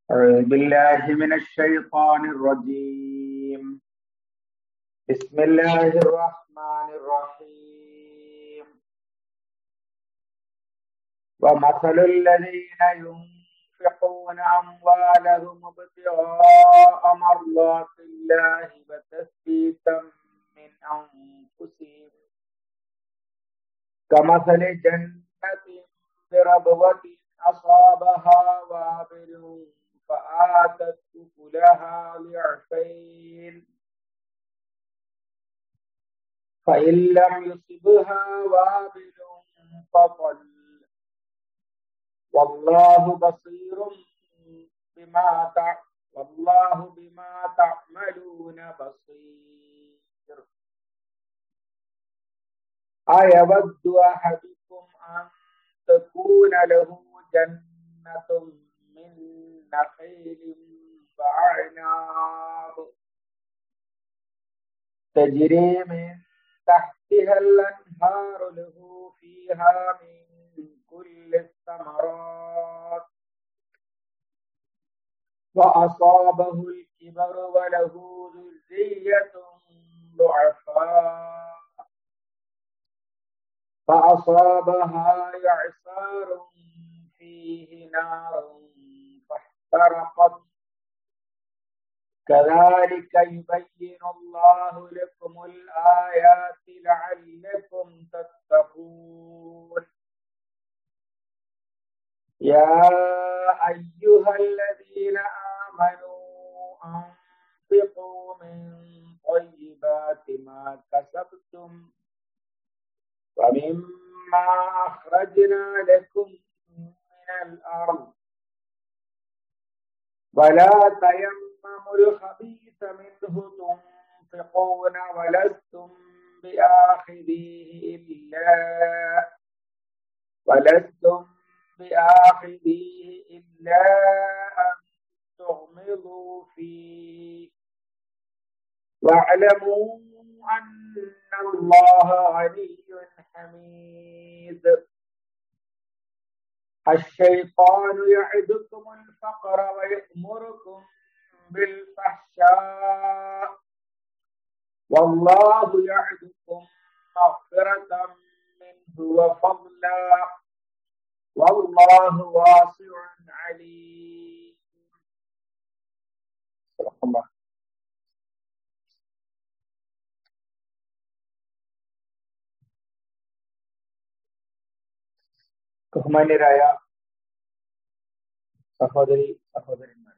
أعوذ بالله من الشيطان الرجيم بسم الله الرحمن الرحيم ومثل الذين ينفقون أموالهم ابتغاء مرضات الله وتثبيتا من أنفسهم كمثل جنة بربوة أصابها وابل فآتت أكلها ضعفين فإن لم يصبها وابل فطل والله بصير بما تع... والله بما تعملون بصير أيود أحدكم أن تكون له جنة من نخيل وأعناب تجري من تحتها الأنهار له فيها من كل الثمرات وأصابه الكبر وله ذرية ضعفاء فأصابها إعصار فيه نار فاحترقت كذلك يبين الله لكم الآيات لعلكم تتقون يا أيها الذين آمنوا أنفقوا من طيبات ما كسبتم ومما أخرجنا لكم من الأرض ولا تيمموا الخبيث منه تنفقون ولستم بآخذيه إلا ولستم بآخذيه إلا أن تغمضوا فيه واعلموا أن الله غني حميد الشيطان يعدكم الفقر ويأمركم بالفحشاء والله يعدكم مغفرة منه وفضلا والله واسع عليم صدق الله ബഹുമാന്യരായ സഹോദരി സഹോദരന്മാർ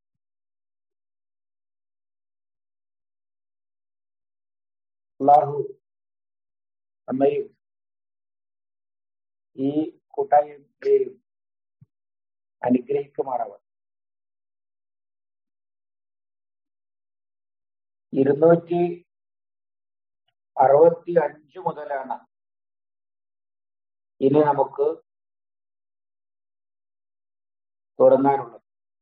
അള്ളാഹു നമ്മയും ഈ കൂട്ടായ്മയെയും അനുഗ്രഹിക്കുമാറാവട്ടെ ഇരുന്നൂറ്റി അറുപത്തി അഞ്ച് മുതലാണ് ഇനി നമുക്ക് തുടങ്ങാനുള്ളത്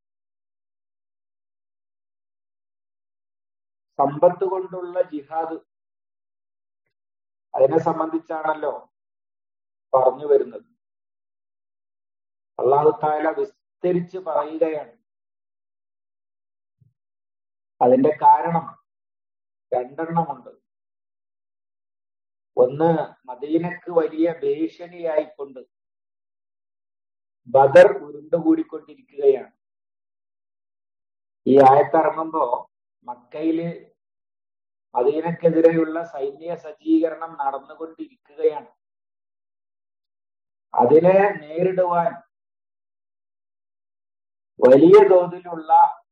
സമ്പത്ത് കൊണ്ടുള്ള ജിഹാദ് അതിനെ സംബന്ധിച്ചാണല്ലോ പറഞ്ഞു വരുന്നത് അള്ളാഹു താല വിസ്തരിച്ച് പറയുകയാണ് അതിന്റെ കാരണം രണ്ടെണ്ണമുണ്ട് ഒന്ന് മദീനക്ക് വലിയ ഭീഷണിയായിക്കൊണ്ട് ബദർ ഉരുണ്ടുകൂടിക്കൊണ്ടിരിക്കുകയാണ് ഈ ആയത്തിറങ്ങുമ്പോ മക്കയില് മദീനക്കെതിരെയുള്ള സൈന്യ സജ്ജീകരണം നടന്നുകൊണ്ടിരിക്കുകയാണ് അതിനെ നേരിടുവാൻ വലിയ തോതിലുള്ള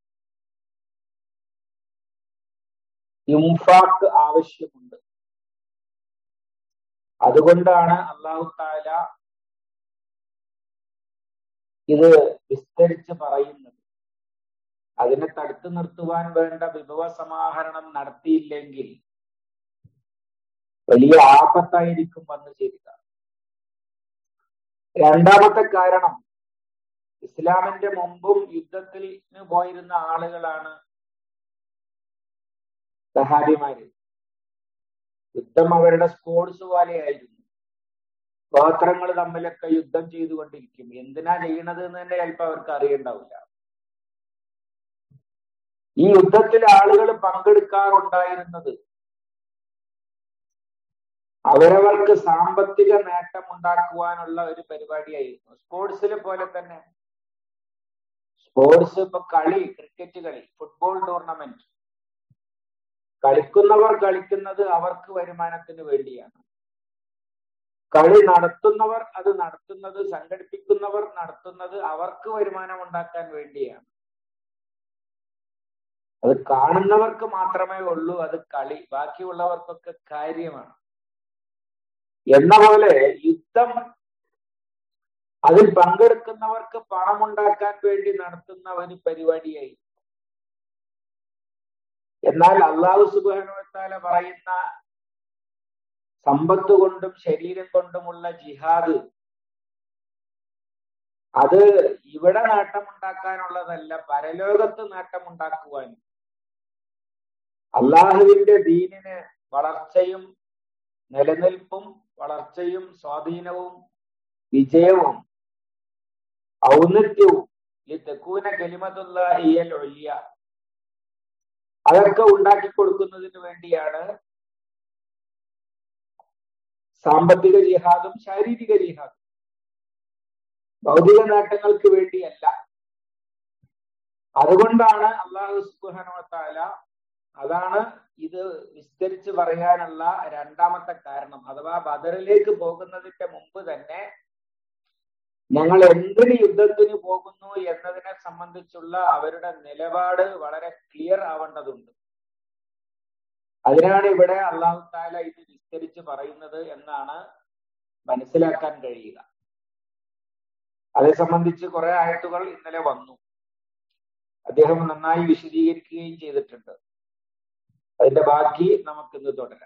ഇംഫാക്ക് ആവശ്യമുണ്ട് അതുകൊണ്ടാണ് അള്ളാഹു താല ഇത് വിസ്തരിച്ച് പറയുന്നത് അതിനെ തടുത്തു നിർത്തുവാൻ വേണ്ട വിഭവ സമാഹരണം നടത്തിയില്ലെങ്കിൽ വലിയ ആപത്തായിരിക്കും വന്നു ചേരുക രണ്ടാമത്തെ കാരണം ഇസ്ലാമിന്റെ മുമ്പും യുദ്ധത്തിൽ പോയിരുന്ന ആളുകളാണ് സഹാബിമാര് യുദ്ധം അവരുടെ സ്പോർട്സ് പോലെയായിരുന്നു ഗോത്രങ്ങൾ തമ്മിലൊക്കെ യുദ്ധം ചെയ്തുകൊണ്ടിരിക്കും എന്തിനാ ചെയ്യണത് എന്ന് തന്നെ ചിലപ്പോൾ അവർക്ക് അറിയണ്ടാവില്ല ഈ യുദ്ധത്തിൽ ആളുകൾ പങ്കെടുക്കാറുണ്ടായിരുന്നത് അവരവർക്ക് സാമ്പത്തിക നേട്ടം ഉണ്ടാക്കുവാനുള്ള ഒരു പരിപാടിയായിരുന്നു സ്പോർട്സിലെ പോലെ തന്നെ സ്പോർട്സ് ഇപ്പൊ കളി ക്രിക്കറ്റ് കളി ഫുട്ബോൾ ടൂർണമെന്റ് കളിക്കുന്നവർ കളിക്കുന്നത് അവർക്ക് വരുമാനത്തിന് വേണ്ടിയാണ് കളി നടത്തുന്നവർ അത് നടത്തുന്നത് സംഘടിപ്പിക്കുന്നവർ നടത്തുന്നത് അവർക്ക് വരുമാനം ഉണ്ടാക്കാൻ വേണ്ടിയാണ് അത് കാണുന്നവർക്ക് മാത്രമേ ഉള്ളൂ അത് കളി ബാക്കിയുള്ളവർക്കൊക്കെ കാര്യമാണ് എന്ന പോലെ യുദ്ധം അതിൽ പങ്കെടുക്കുന്നവർക്ക് പണമുണ്ടാക്കാൻ വേണ്ടി നടത്തുന്ന ഒരു പരിപാടിയായി എന്നാൽ അള്ളാഹു സുബാനുവത്താല പറയുന്ന സമ്പത്ത് കൊണ്ടും ശരീരം കൊണ്ടുമുള്ള ജിഹാദ് അത് ഇവിടെ നേട്ടമുണ്ടാക്കാനുള്ളതല്ല പരലോകത്ത് നേട്ടമുണ്ടാക്കുവാനും അള്ളാഹുവിന്റെ ദീനിന് വളർച്ചയും നിലനിൽപ്പും വളർച്ചയും സ്വാധീനവും വിജയവും ഔന്നത്യവും ഈ തെക്കൂന കലിമത്തുള്ള ഒല്യ അതൊക്കെ ഉണ്ടാക്കി കൊടുക്കുന്നതിന് വേണ്ടിയാണ് സാമ്പത്തിക ജിഹാദും ശാരീരിക ജിഹാദും ഭൗതിക നേട്ടങ്ങൾക്ക് വേണ്ടിയല്ല അതുകൊണ്ടാണ് അള്ളാഹു സുബാനുവത്താല അതാണ് ഇത് വിസ്തരിച്ച് പറയാനുള്ള രണ്ടാമത്തെ കാരണം അഥവാ ബദറിലേക്ക് പോകുന്നതിന്റെ മുമ്പ് തന്നെ ഞങ്ങൾ എന്തിന് യുദ്ധത്തിന് പോകുന്നു എന്നതിനെ സംബന്ധിച്ചുള്ള അവരുടെ നിലപാട് വളരെ ക്ലിയർ ആവേണ്ടതുണ്ട് അതിനാണ് ഇവിടെ അള്ളാഹു താല ഇത് വിസ്തരിച്ച് പറയുന്നത് എന്നാണ് മനസ്സിലാക്കാൻ കഴിയുക അതേ സംബന്ധിച്ച് കുറെ ആയത്തുകൾ ഇന്നലെ വന്നു അദ്ദേഹം നന്നായി വിശദീകരിക്കുകയും ചെയ്തിട്ടുണ്ട് അതിന്റെ ബാക്കി നമുക്കിന്ന് തുടരാം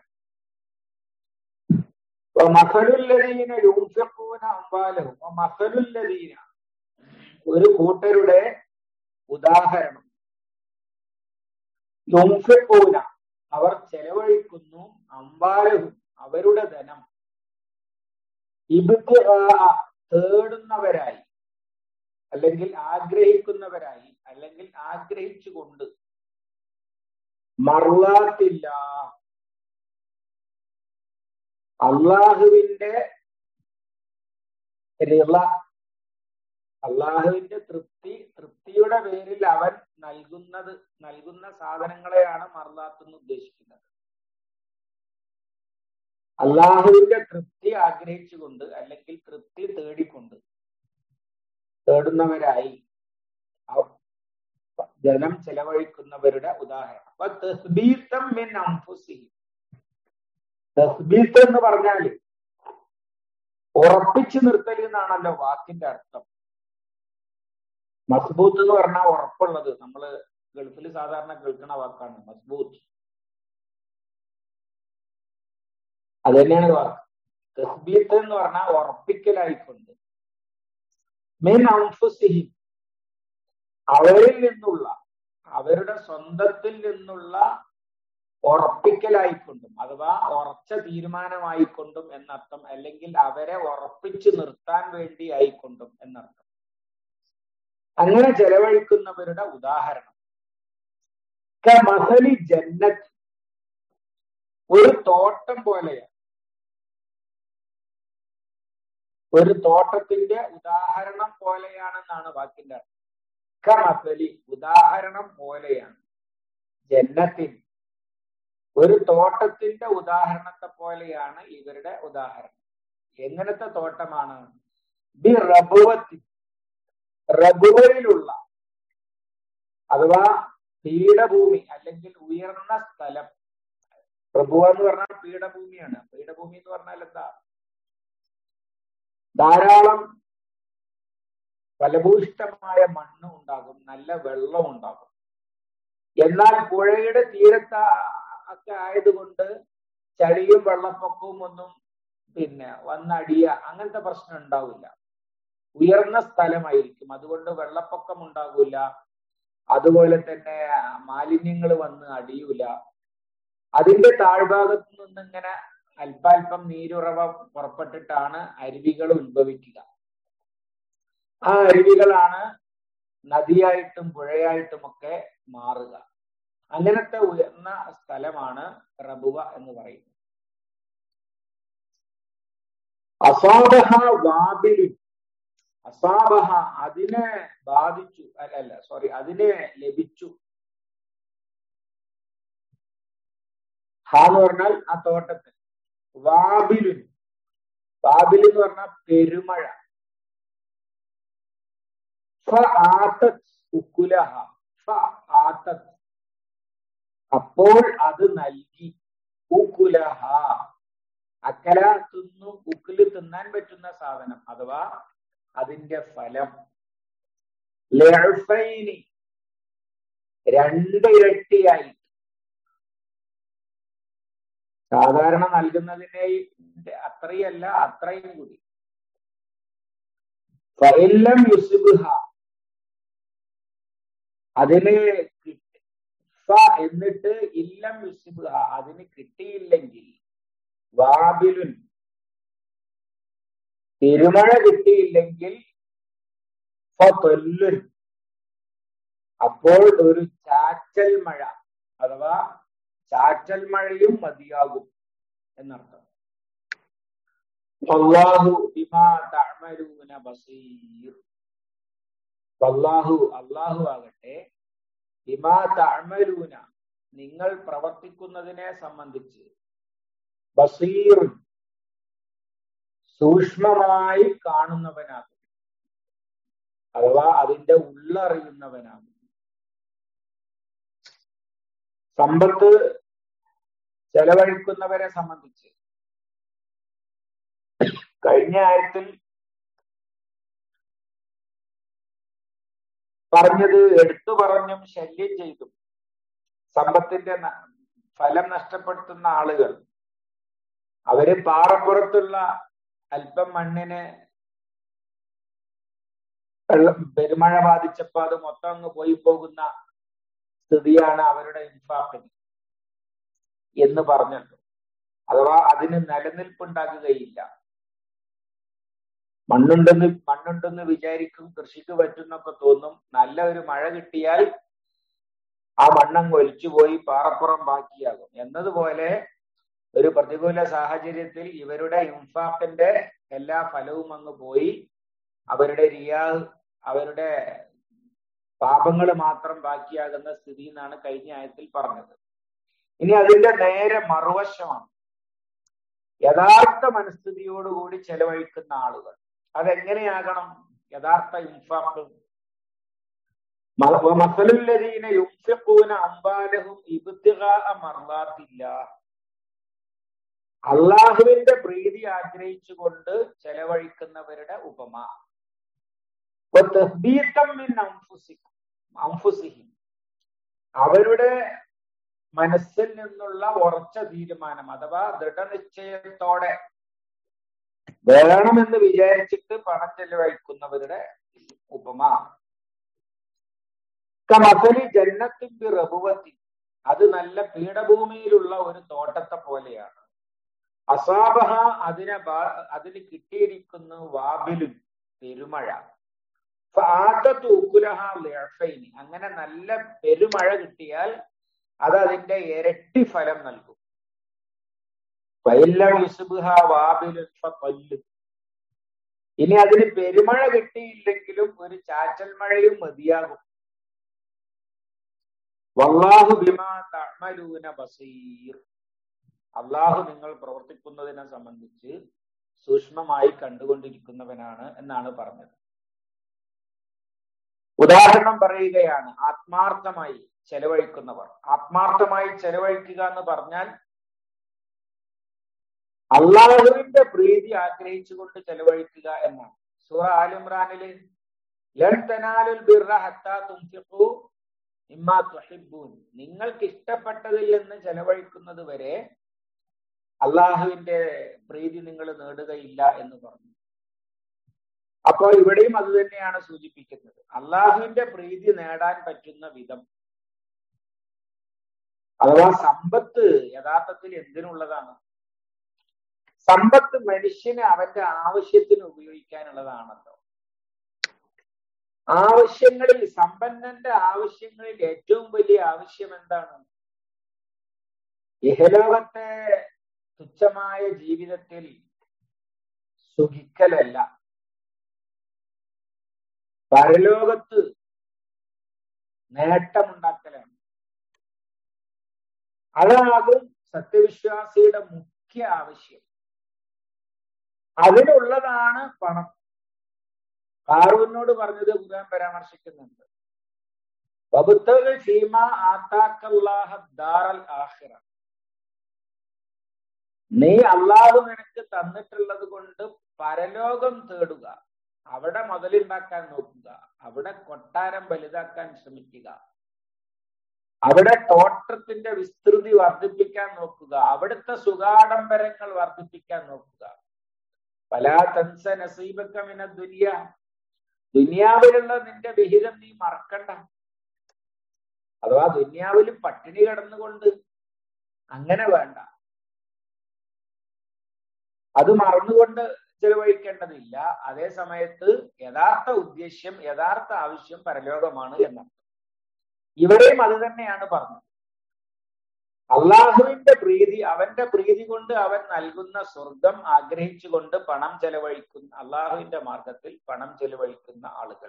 മസലുല്ലദീന യൂഫിഖൂന അംവാലഹും മസലുല്ലദീന ഒരു കൂട്ടരുടെ ഉദാഹരണം യുംഫിഖൂന അവർ ചെലവഴിക്കുന്നു അംവാലഹും അവരുടെ ധനം ഇബ് തേടുന്നവരായി അല്ലെങ്കിൽ ആഗ്രഹിക്കുന്നവരായി അല്ലെങ്കിൽ ആഗ്രഹിച്ചുകൊണ്ട് മറുവാത്തില്ല അള്ളാഹുവിന്റെ റിള അള്ളാഹുവിന്റെ തൃപ്തി തൃപ്തിയുടെ പേരിൽ അവൻ നൽകുന്നത് നൽകുന്ന സാധനങ്ങളെയാണ് മറുതാത്ത് എന്ന് ഉദ്ദേശിക്കുന്നത് അള്ളാഹുവിന്റെ തൃപ്തി ആഗ്രഹിച്ചുകൊണ്ട് അല്ലെങ്കിൽ തൃപ്തി തേടിക്കൊണ്ട് തേടുന്നവരായി ജനം ചെലവഴിക്കുന്നവരുടെ ഉദാഹരണം അപ്പൊ തസ്ബീത്തം മിൻ അംഫുസിഹിം തസ്ബീത്ത് എന്ന് പറഞ്ഞാല് ഉറപ്പിച്ചു നിർത്തൽ എന്നാണല്ലോ വാക്കിന്റെ അർത്ഥം മസ്ബൂത്ത് എന്ന് പറഞ്ഞാൽ ഉറപ്പുള്ളത് നമ്മള് ഗൾഫിൽ സാധാരണ കേൾക്കുന്ന വാക്കാണ് മസ്ബൂത്ത് അത് തന്നെയാണ് വാക്ക് തസ്ബീത്ത് എന്ന് പറഞ്ഞാൽ ഉറപ്പിക്കലായിക്കൊണ്ട് മീൻ അംഫുസിഹിം അവരിൽ നിന്നുള്ള അവരുടെ സ്വന്തത്തിൽ നിന്നുള്ള ഉറപ്പിക്കലായിക്കൊണ്ടും അഥവാ ഉറച്ച തീരുമാനമായിക്കൊണ്ടും എന്നർത്ഥം അല്ലെങ്കിൽ അവരെ ഉറപ്പിച്ചു നിർത്താൻ വേണ്ടി ആയിക്കൊണ്ടും എന്നർത്ഥം അങ്ങനെ ചെലവഴിക്കുന്നവരുടെ ഉദാഹരണം മസലി ജന്നത്ത് ഒരു തോട്ടം പോലെയാണ് ഒരു തോട്ടത്തിന്റെ ഉദാഹരണം പോലെയാണെന്നാണ് വാക്കിന്റെ അർത്ഥം കമസലി ഉദാഹരണം പോലെയാണ് ജന്നത്തിൽ ഒരു തോട്ടത്തിന്റെ ഉദാഹരണത്തെ പോലെയാണ് ഇവരുടെ ഉദാഹരണം എങ്ങനത്തെ തോട്ടമാണ് ബി റബുവത്തി റബുവയിലുള്ള അഥവാ പീഠഭൂമി അല്ലെങ്കിൽ ഉയർന്ന സ്ഥലം പ്രഭുവ എന്ന് പറഞ്ഞാൽ പീഠഭൂമിയാണ് പീഠഭൂമി എന്ന് പറഞ്ഞാൽ എന്താ ധാരാളം ഫലഭൂയിഷ്ടമായ മണ്ണ് ഉണ്ടാകും നല്ല വെള്ളം ഉണ്ടാകും എന്നാൽ പുഴയുടെ തീരത്ത് ഒക്കെ ആയതുകൊണ്ട് ചളിയും വെള്ളപ്പൊക്കവും ഒന്നും പിന്നെ വന്നടിയ അങ്ങനത്തെ പ്രശ്നം ഉണ്ടാവില്ല ഉയർന്ന സ്ഥലമായിരിക്കും അതുകൊണ്ട് വെള്ളപ്പൊക്കം ഉണ്ടാകില്ല അതുപോലെ തന്നെ മാലിന്യങ്ങൾ വന്ന് അടിയൂല അതിന്റെ താഴ്ഭാഗത്ത് നിന്ന് ഇങ്ങനെ അല്പാൽപ്പം നീരുറവ പുറപ്പെട്ടിട്ടാണ് അരുവികൾ ഉത്ഭവിക്കുക ആ അരുവികളാണ് നദിയായിട്ടും പുഴയായിട്ടും ഒക്കെ മാറുക അങ്ങനത്തെ ഉയർന്ന സ്ഥലമാണ് റബുവ എന്ന് പറയുന്നത് അസാബഹ വാബിലു അസാബഹ അതിനെ ബാധിച്ചു അല്ല അല്ല സോറി അതിനെ ലഭിച്ചു ഹ എന്ന് പറഞ്ഞാൽ ആ തോട്ടത്തിൽ വാബിലുൻ വാബിൽ എന്ന് പറഞ്ഞാൽ പെരുമഴ ഫ ആത്തത് ഉക്കുലഹ ഫ ആത്തത് അപ്പോൾ അത് നൽകി ഉക്കുലഹ അക്കല തിന്നു ഉക്കില് തിന്നാൻ പറ്റുന്ന സാധനം അഥവാ അതിന്റെ ഫലം ലഫൈനി രണ്ട് ഇരട്ടിയായി സാധാരണ നൽകുന്നതിനെ അത്രയല്ല അത്രയും കൂടി ഫൈലം യുസുബിഹ അതിന് ഫ എന്നിട്ട് ഇല്ലം യുസുബിഹ അതിന് കിട്ടിയില്ലെങ്കിൽ വാബിലുൻ തിരുമഴ കിട്ടിയില്ലെങ്കിൽ ഫൊല്ലുൻ അപ്പോൾ ഒരു ചാറ്റൽ മഴ അഥവാ ചാറ്റൽ മഴയും മതിയാകും എന്നർത്ഥം അള്ളാഹു ബിമാ തഅമലൂന ബസീർ അള്ളാഹു അള്ളാഹു ആകട്ടെ ബിമാ തഅമലൂന നിങ്ങൾ പ്രവർത്തിക്കുന്നതിനെ സംബന്ധിച്ച് ബസീർ സൂക്ഷ്മമായി കാണുന്നവനാകും അഥവാ അതിന്റെ ഉള്ളറിയുന്നവനാകും സമ്പത്ത് ചെലവഴിക്കുന്നവരെ സംബന്ധിച്ച് കഴിഞ്ഞ ആയത്തിൽ പറഞ്ഞത് എടുത്തു പറഞ്ഞും ശല്യം ചെയ്തും സമ്പത്തിന്റെ ഫലം നഷ്ടപ്പെടുത്തുന്ന ആളുകൾ അവര് പാറപ്പുറത്തുള്ള അല്പം മണ്ണിന് വെള്ളം പെരുമഴ ബാധിച്ചപ്പോ അത് മൊത്തം അങ്ങ് പോയി പോകുന്ന സ്ഥിതിയാണ് അവരുടെ ഇൻഫാക്കിന് എന്ന് പറഞ്ഞിട്ട് അഥവാ അതിന് നിലനിൽപ്പുണ്ടാകുകയില്ല മണ്ണുണ്ടെന്ന് മണ്ണുണ്ടെന്ന് വിചാരിക്കും കൃഷിക്ക് പറ്റുന്നൊക്കെ തോന്നും നല്ല ഒരു മഴ കിട്ടിയാൽ ആ മണ്ണങ്ങ് ഒലിച്ചുപോയി പാറപ്പുറം ബാക്കിയാകും എന്നതുപോലെ ഒരു പ്രതികൂല സാഹചര്യത്തിൽ ഇവരുടെ ഇൻഫാക്കിന്റെ എല്ലാ ഫലവും അങ്ങ് പോയി അവരുടെ റിയാ അവരുടെ പാപങ്ങൾ മാത്രം ബാക്കിയാകുന്ന സ്ഥിതി എന്നാണ് കഴിഞ്ഞ ആയത്തിൽ പറഞ്ഞത് ഇനി അതിന്റെ നേരെ മറുവശമാണ് യഥാർത്ഥ മനസ്ഥിതിയോടുകൂടി ചെലവഴിക്കുന്ന ആളുകൾ അതെങ്ങനെയാകണം യഥാർത്ഥ ഇൻഫാഖ് മസലുല്ലദീന യുംഫിഖൂന അംബാലഹും ഇബ്തിഗാ മർലാത്തില്ല അള്ളാഹുവിന്റെ പ്രീതി ആഗ്രഹിച്ചുകൊണ്ട് ചെലവഴിക്കുന്നവരുടെ ഉപമ അവരുടെ മനസ്സിൽ നിന്നുള്ള ഉറച്ച തീരുമാനം അഥവാ ദൃഢനിശ്ചയത്തോടെ വേണമെന്ന് വിചാരിച്ചിട്ട് പണം ചെലവഴിക്കുന്നവരുടെ ഉപമ കമസലി ജന്നത്തിന്റെ റബുവത്തി അത് നല്ല പീഠഭൂമിയിലുള്ള ഒരു തോട്ടത്തെ പോലെയാണ് അസാബഹ അതിനെ അതിന് കിട്ടിയിരിക്കുന്നു വാബിലും പെരുമഴ അങ്ങനെ നല്ല പെരുമഴ കിട്ടിയാൽ അത് അതിന്റെ ഇരട്ടി ഫലം നൽകും ഇനി അതിന് പെരുമഴ കിട്ടിയില്ലെങ്കിലും ഒരു ചാറ്റൽ മഴയും മതിയാകും വല്ലാഹു ബിമാ തഅമലൂന ബസീർ അള്ളാഹു നിങ്ങൾ പ്രവർത്തിക്കുന്നതിനെ സംബന്ധിച്ച് സൂക്ഷ്മമായി കണ്ടുകൊണ്ടിരിക്കുന്നവനാണ് എന്നാണ് പറഞ്ഞത് ഉദാഹരണം പറയുകയാണ് ആത്മാർത്ഥമായി ചെലവഴിക്കുന്നവർ ആത്മാർത്ഥമായി ചെലവഴിക്കുക എന്ന് പറഞ്ഞാൽ അള്ളാഹുവിന്റെ പ്രീതി ആഗ്രഹിച്ചുകൊണ്ട് ചെലവഴിക്കുക എന്നാണ് സൂറ ആലിമ്രാനില് ലൻ തനാലുൽ ബിർറ ഹത്താ തുംഫിഖു ഇമ്മാ തുഹിബ്ബൂൻ നിങ്ങൾക്ക് ഇഷ്ടപ്പെട്ടതിൽ നിന്ന് ചെലവഴിക്കുന്നത് വരെ അള്ളാഹുവിന്റെ പ്രീതി നിങ്ങൾ നേടുകയില്ല എന്ന് പറഞ്ഞു അപ്പോൾ ഇവിടെയും അത് തന്നെയാണ് സൂചിപ്പിക്കുന്നത് അള്ളാഹുവിന്റെ പ്രീതി നേടാൻ പറ്റുന്ന വിധം അഥവാ സമ്പത്ത് യഥാർത്ഥത്തിൽ എന്തിനുള്ളതാണ് സമ്പത്ത് മനുഷ്യന് അവന്റെ ആവശ്യത്തിന് ഉപയോഗിക്കാനുള്ളതാണല്ലോ ആവശ്യങ്ങളിൽ സമ്പന്നന്റെ ആവശ്യങ്ങളിൽ ഏറ്റവും വലിയ ആവശ്യം എന്താണ് ഇഹലോകത്തെ തുച്ഛമായ ജീവിതത്തിൽ സുഖിക്കലല്ല പരലോകത്ത് നേട്ടമുണ്ടാക്കലാണ് അതാകും സത്യവിശ്വാസിയുടെ മുഖ്യ ആവശ്യം അതിനുള്ളതാണ് പണം കാറൂനോട് പറഞ്ഞത് ഖുർആൻ പരാമർശിക്കുന്നുണ്ട് വബുത്തകൾ ഫീമ ആത്താക്കല്ലാഹ ദാറൽ ആഖിറ നീ അള്ളാഹു നിനക്ക് തന്നിട്ടുള്ളത് കൊണ്ട് പരലോകം തേടുക അവിടെ മുതലുണ്ടാക്കാൻ നോക്കുക അവിടെ കൊട്ടാരം വലുതാക്കാൻ ശ്രമിക്കുക അവിടെ തോട്ടത്തിന്റെ വിസ്തൃതി വർദ്ധിപ്പിക്കാൻ നോക്കുക അവിടുത്തെ സുഖാഡംബരങ്ങൾ വർദ്ധിപ്പിക്കാൻ നോക്കുക പല തൻസ നസീബക്കമിന ദുനിയ ദുനിയാവിലുള്ള നിന്റെ വിഹിതം നീ മറക്കണ്ട അഥവാ ദുനിയാവിൽ പട്ടിണി കിടന്നുകൊണ്ട് അങ്ങനെ വേണ്ട അത് മറന്നുകൊണ്ട് ചെലവഴിക്കേണ്ടതില്ല അതേ സമയത്ത് യഥാർത്ഥ ഉദ്ദേശ്യം യഥാർത്ഥ ആവശ്യം പരലോകമാണ് എന്നർത്ഥം ഇവിടെയും അത് തന്നെയാണ് പറഞ്ഞത് അള്ളാഹുവിന്റെ പ്രീതി അവന്റെ പ്രീതി കൊണ്ട് അവൻ നൽകുന്ന സ്വർഗം ആഗ്രഹിച്ചുകൊണ്ട് പണം ചെലവഴിക്കുന്ന അള്ളാഹുവിന്റെ മാർഗത്തിൽ പണം ചെലവഴിക്കുന്ന ആളുകൾ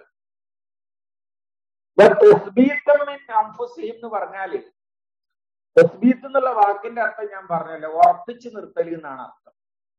എന്ന് പറഞ്ഞാല് തസ്ബീത്ത് എന്നുള്ള വാക്കിന്റെ അർത്ഥം ഞാൻ പറഞ്ഞല്ലോ ഉറപ്പിച്ചു നിർത്തൽ എന്നാണ് അർത്ഥം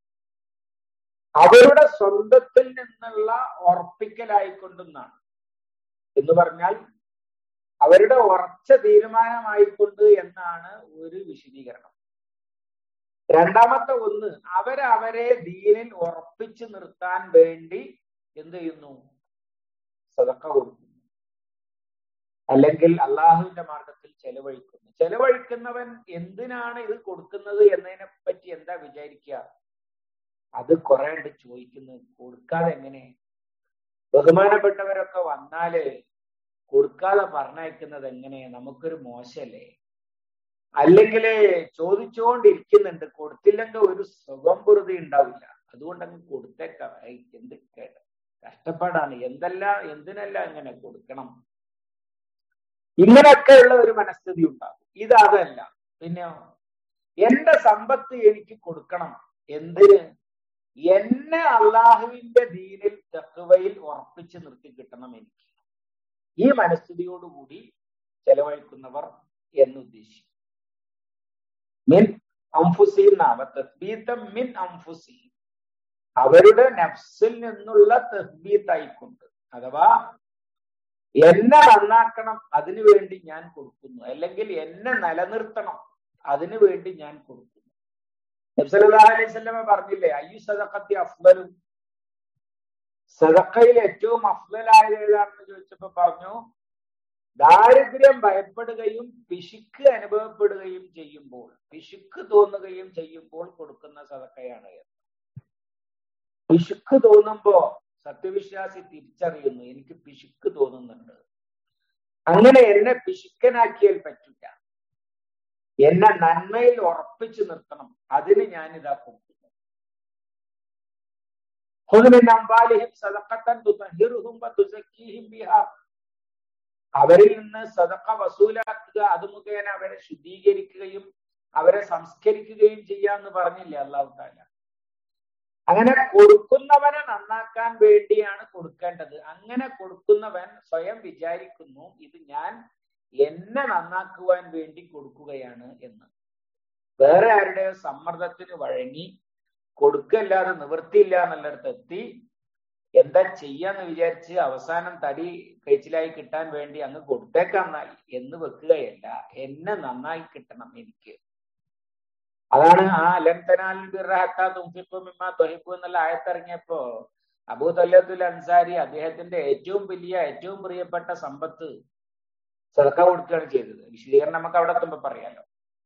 അവരുടെ സ്വന്തത്തിൽ നിന്നുള്ള ഉറപ്പിക്കലായിക്കൊണ്ടെന്നാണ് എന്ന് പറഞ്ഞാൽ അവരുടെ ഉറച്ച തീരുമാനമായിക്കൊണ്ട് എന്നാണ് ഒരു വിശദീകരണം രണ്ടാമത്തെ ഒന്ന് അവരവരെ ദീനിൽ ഉറപ്പിച്ചു നിർത്താൻ വേണ്ടി എന്ത് ചെയ്യുന്നു സതക്ക കൊടുക്കുന്നു അല്ലെങ്കിൽ അള്ളാഹുവിന്റെ മാർഗത്തിൽ ചെലവഴിക്കുന്നു ചെലവഴിക്കുന്നവൻ എന്തിനാണ് ഇത് കൊടുക്കുന്നത് എന്നതിനെ പറ്റി എന്താ വിചാരിക്കുക അത് കുറെ ഉണ്ട് ചോദിക്കുന്നത് കൊടുക്കാതെ എങ്ങനെ ബഹുമാനപ്പെട്ടവരൊക്കെ വന്നാല് കൊടുക്കാതെ പറഞ്ഞയക്കുന്നത് എങ്ങനെ നമുക്കൊരു മോശല്ലേ അല്ലെങ്കിൽ ചോദിച്ചുകൊണ്ടിരിക്കുന്നുണ്ട് കൊടുത്തില്ലെങ്കിൽ ഒരു സുഖം പൊറുതി ഉണ്ടാവില്ല അതുകൊണ്ട് അങ്ങ് കൊടുത്തേക്കാം എന്ത് കഷ്ടപ്പാടാണ് എന്തെല്ലാം എന്തിനെല്ലാം ഇങ്ങനെ കൊടുക്കണം ഇങ്ങനെയൊക്കെയുള്ള ഒരു മനസ്ഥിതി ഉണ്ടാകും ഇത് അതല്ല പിന്നെ എന്റെ സമ്പത്ത് എനിക്ക് കൊടുക്കണം എന്തിന് എന്നെ അള്ളാഹുവിന്റെ ദീനിൽ തെക്കുവയിൽ ഉറപ്പിച്ചു നിർത്തി കിട്ടണം എനിക്ക് ഈ മനസ്ഥിതിയോടുകൂടി ചെലവഴിക്കുന്നവർ എന്നുദ്ദേശിക്കും മിൻ അംഫുസി എന്നാണ് തസ്ബീത്തം മിൻ അംഫുസി അവരുടെ നഫ്സിൽ നിന്നുള്ള തസ്ബീത്തായിക്കൊണ്ട് അഥവാ എന്നെ നന്നാക്കണം അതിനു വേണ്ടി ഞാൻ കൊടുക്കുന്നു അല്ലെങ്കിൽ എന്നെ നിലനിർത്തണം അതിനു വേണ്ടി ഞാൻ കൊടുക്കുന്നു നബ്സല്ലാഹു അലൈഹി സ്വലമ പറഞ്ഞില്ലേ അയ്യു സദക്കത്തി അഫ്ലലും സദക്കയിൽ ഏറ്റവും അഫ്ലലായത് ഏതാണെന്ന് ചോദിച്ചപ്പോ പറഞ്ഞു ദാരിദ്ര്യം ഭയപ്പെടുകയും പിശുക്ക് അനുഭവപ്പെടുകയും ചെയ്യുമ്പോൾ പിശുക്ക് തോന്നുകയും ചെയ്യുമ്പോൾ കൊടുക്കുന്ന സദക്കയാണ് പിശുക്ക് തോന്നുമ്പോ സത്യവിശ്വാസി തിരിച്ചറിയുന്നു എനിക്ക് പിശുക്ക് തോന്നുന്നുണ്ട് അങ്ങനെ എന്നെ പിശുക്കനാക്കിയാൽ പറ്റില്ല എന്നെ നന്മയിൽ ഉറപ്പിച്ചു നിർത്തണം അതിന് ഞാനിതാ കൊടുക്കുന്നു അവരിൽ നിന്ന് സദക്ക വസൂലാക്കുക അത് മുഖേന അവരെ ശുദ്ധീകരിക്കുകയും അവരെ സംസ്കരിക്കുകയും ചെയ്യാന്ന് പറഞ്ഞില്ല അള്ളാഹു താല അങ്ങനെ കൊടുക്കുന്നവനെ നന്നാക്കാൻ വേണ്ടിയാണ് കൊടുക്കേണ്ടത് അങ്ങനെ കൊടുക്കുന്നവൻ സ്വയം വിചാരിക്കുന്നു ഇത് ഞാൻ എന്നെ നന്നാക്കുവാൻ വേണ്ടി കൊടുക്കുകയാണ് എന്ന് വേറെ ആരുടെയോ സമ്മർദ്ദത്തിന് വഴങ്ങി കൊടുക്കല്ലാതെ നിവൃത്തിയില്ല എന്നുള്ളിടത്ത് എത്തി എന്താ ചെയ്യാന്ന് വിചാരിച്ച് അവസാനം തടി കഴിച്ചിലായി കിട്ടാൻ വേണ്ടി അങ്ങ് കൊടുത്തേക്കാന്നായി എന്ന് വെക്കുകയല്ല എന്നെ നന്നായി കിട്ടണം എനിക്ക് അതാണ് ആ അലംതനാൽ തൊഹിപ്പു എന്നുള്ള ആയത്തിറങ്ങിയപ്പോ അബൂ തല്ലത്തുൽ അൻസാരി അദ്ദേഹത്തിന്റെ ഏറ്റവും വലിയ ഏറ്റവും പ്രിയപ്പെട്ട സമ്പത്ത് ചെറുക്ക കൊടുക്കുകയാണ് ചെയ്തത് വിശദീകരണം നമുക്ക് അവിടെ എത്തുമ്പോ പറയാലോ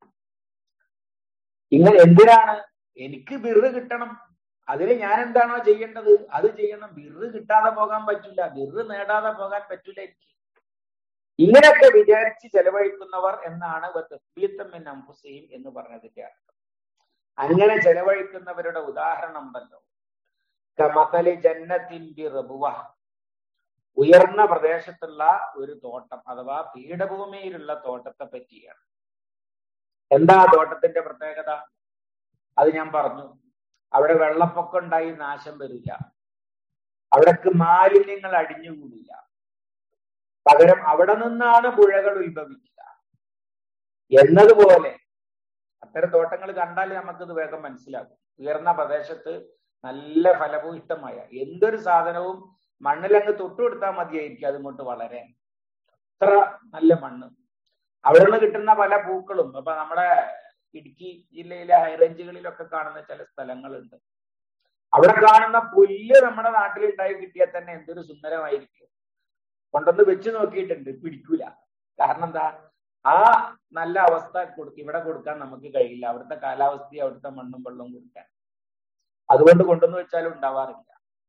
ഇങ്ങനെ എന്തിനാണ് എനിക്ക് ബിറ് കിട്ടണം അതിന് ഞാൻ എന്താണോ ചെയ്യേണ്ടത് അത് ചെയ്യണം ബിറ് കിട്ടാതെ പോകാൻ പറ്റില്ല ബിറ് നേടാതെ പോകാൻ പറ്റില്ല എനിക്ക് ഇങ്ങനെയൊക്കെ വിചാരിച്ച് ചെലവഴിക്കുന്നവർ എന്നാണ് അംഫുസയും എന്ന് പറഞ്ഞതിന്റെ അർത്ഥം അങ്ങനെ ചെലവഴിക്കുന്നവരുടെ ഉദാഹരണം ഉണ്ടല്ലോ കമതലി ജന്നത്തിൻ ബി റബുവ ഉയർന്ന പ്രദേശത്തുള്ള ഒരു തോട്ടം അഥവാ പീഠഭൂമിയിലുള്ള തോട്ടത്തെ പറ്റിയാണ് എന്താ ആ തോട്ടത്തിന്റെ പ്രത്യേകത അത് ഞാൻ പറഞ്ഞു അവിടെ വെള്ളപ്പൊക്കം ഉണ്ടായി നാശം വരില്ല അവിടേക്ക് മാലിന്യങ്ങൾ അടിഞ്ഞുകൂടില്ല പകരം അവിടെ നിന്നാണ് പുഴകൾ ഉത്ഭവിക്കുക എന്നതുപോലെ അത്തരം തോട്ടങ്ങൾ കണ്ടാൽ നമുക്കിത് വേഗം മനസ്സിലാകും ഉയർന്ന പ്രദേശത്ത് നല്ല ഫലഭൂയിഷ്ടമായ എന്തൊരു സാധനവും മണ്ണിലങ്ങ് തൊട്ടുകൊടുത്താൽ മതിയായിരിക്കും അതിങ്ങോട്ട് വളരാൻ അത്ര നല്ല മണ്ണ് അവിടെ നിന്ന് കിട്ടുന്ന പല പൂക്കളും അപ്പൊ നമ്മുടെ ഇടുക്കി ജില്ലയിലെ ഹൈറേഞ്ചുകളിലൊക്കെ കാണുന്ന ചില സ്ഥലങ്ങളുണ്ട് അവിടെ കാണുന്ന പുല്ല് നമ്മുടെ നാട്ടിൽ ഉണ്ടായി കിട്ടിയാൽ തന്നെ എന്തൊരു സുന്ദരമായിരിക്കും കൊണ്ടൊന്ന് വെച്ച് നോക്കിയിട്ടുണ്ട് പിടിക്കൂല കാരണം എന്താ ആ നല്ല അവസ്ഥ കൊടു ഇവിടെ കൊടുക്കാൻ നമുക്ക് കഴിയില്ല അവിടുത്തെ കാലാവസ്ഥയും അവിടുത്തെ മണ്ണും വെള്ളവും കൊടുക്കാൻ അതുകൊണ്ട് കൊണ്ടുവന്ന് വെച്ചാലും ഉണ്ടാവാറില്ല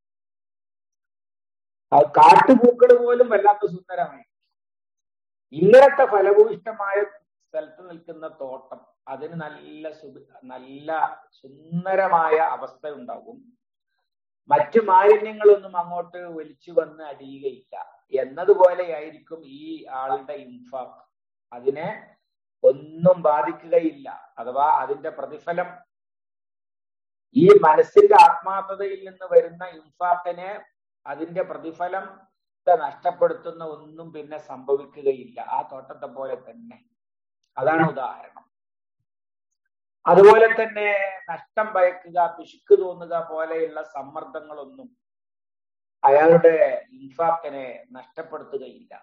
കാട്ടുപൂക്കൾ പോലും വല്ലാത്ത സുന്ദരമായി ഇങ്ങനത്തെ ഫലഭൂയിഷ്ടമായ സ്ഥലത്ത് നിൽക്കുന്ന തോട്ടം അതിന് നല്ല സുഖ നല്ല സുന്ദരമായ അവസ്ഥ ഉണ്ടാകും മറ്റു മാലിന്യങ്ങളൊന്നും അങ്ങോട്ട് ഒലിച്ചു വന്ന് അടിയുകയില്ല എന്നതുപോലെയായിരിക്കും ഈ ആളുടെ ഇൻഫാഖ് അതിനെ ഒന്നും ബാധിക്കുകയില്ല അഥവാ അതിന്റെ പ്രതിഫലം ഈ മനസ്സിന്റെ ആത്മാർത്ഥതയിൽ നിന്ന് വരുന്ന ഇൻഫാഖിനെ അതിന്റെ പ്രതിഫലം നഷ്ടപ്പെടുത്തുന്ന ഒന്നും പിന്നെ സംഭവിക്കുകയില്ല ആ തോട്ടത്തെ പോലെ തന്നെ അതാണ് ഉദാഹരണം അതുപോലെ തന്നെ നഷ്ടം ഭയക്കുക പിശുക്ക് തോന്നുക പോലെയുള്ള സമ്മർദ്ദങ്ങളൊന്നും അയാളുടെ ഇൻഫാക്കിനെ നഷ്ടപ്പെടുത്തുകയില്ല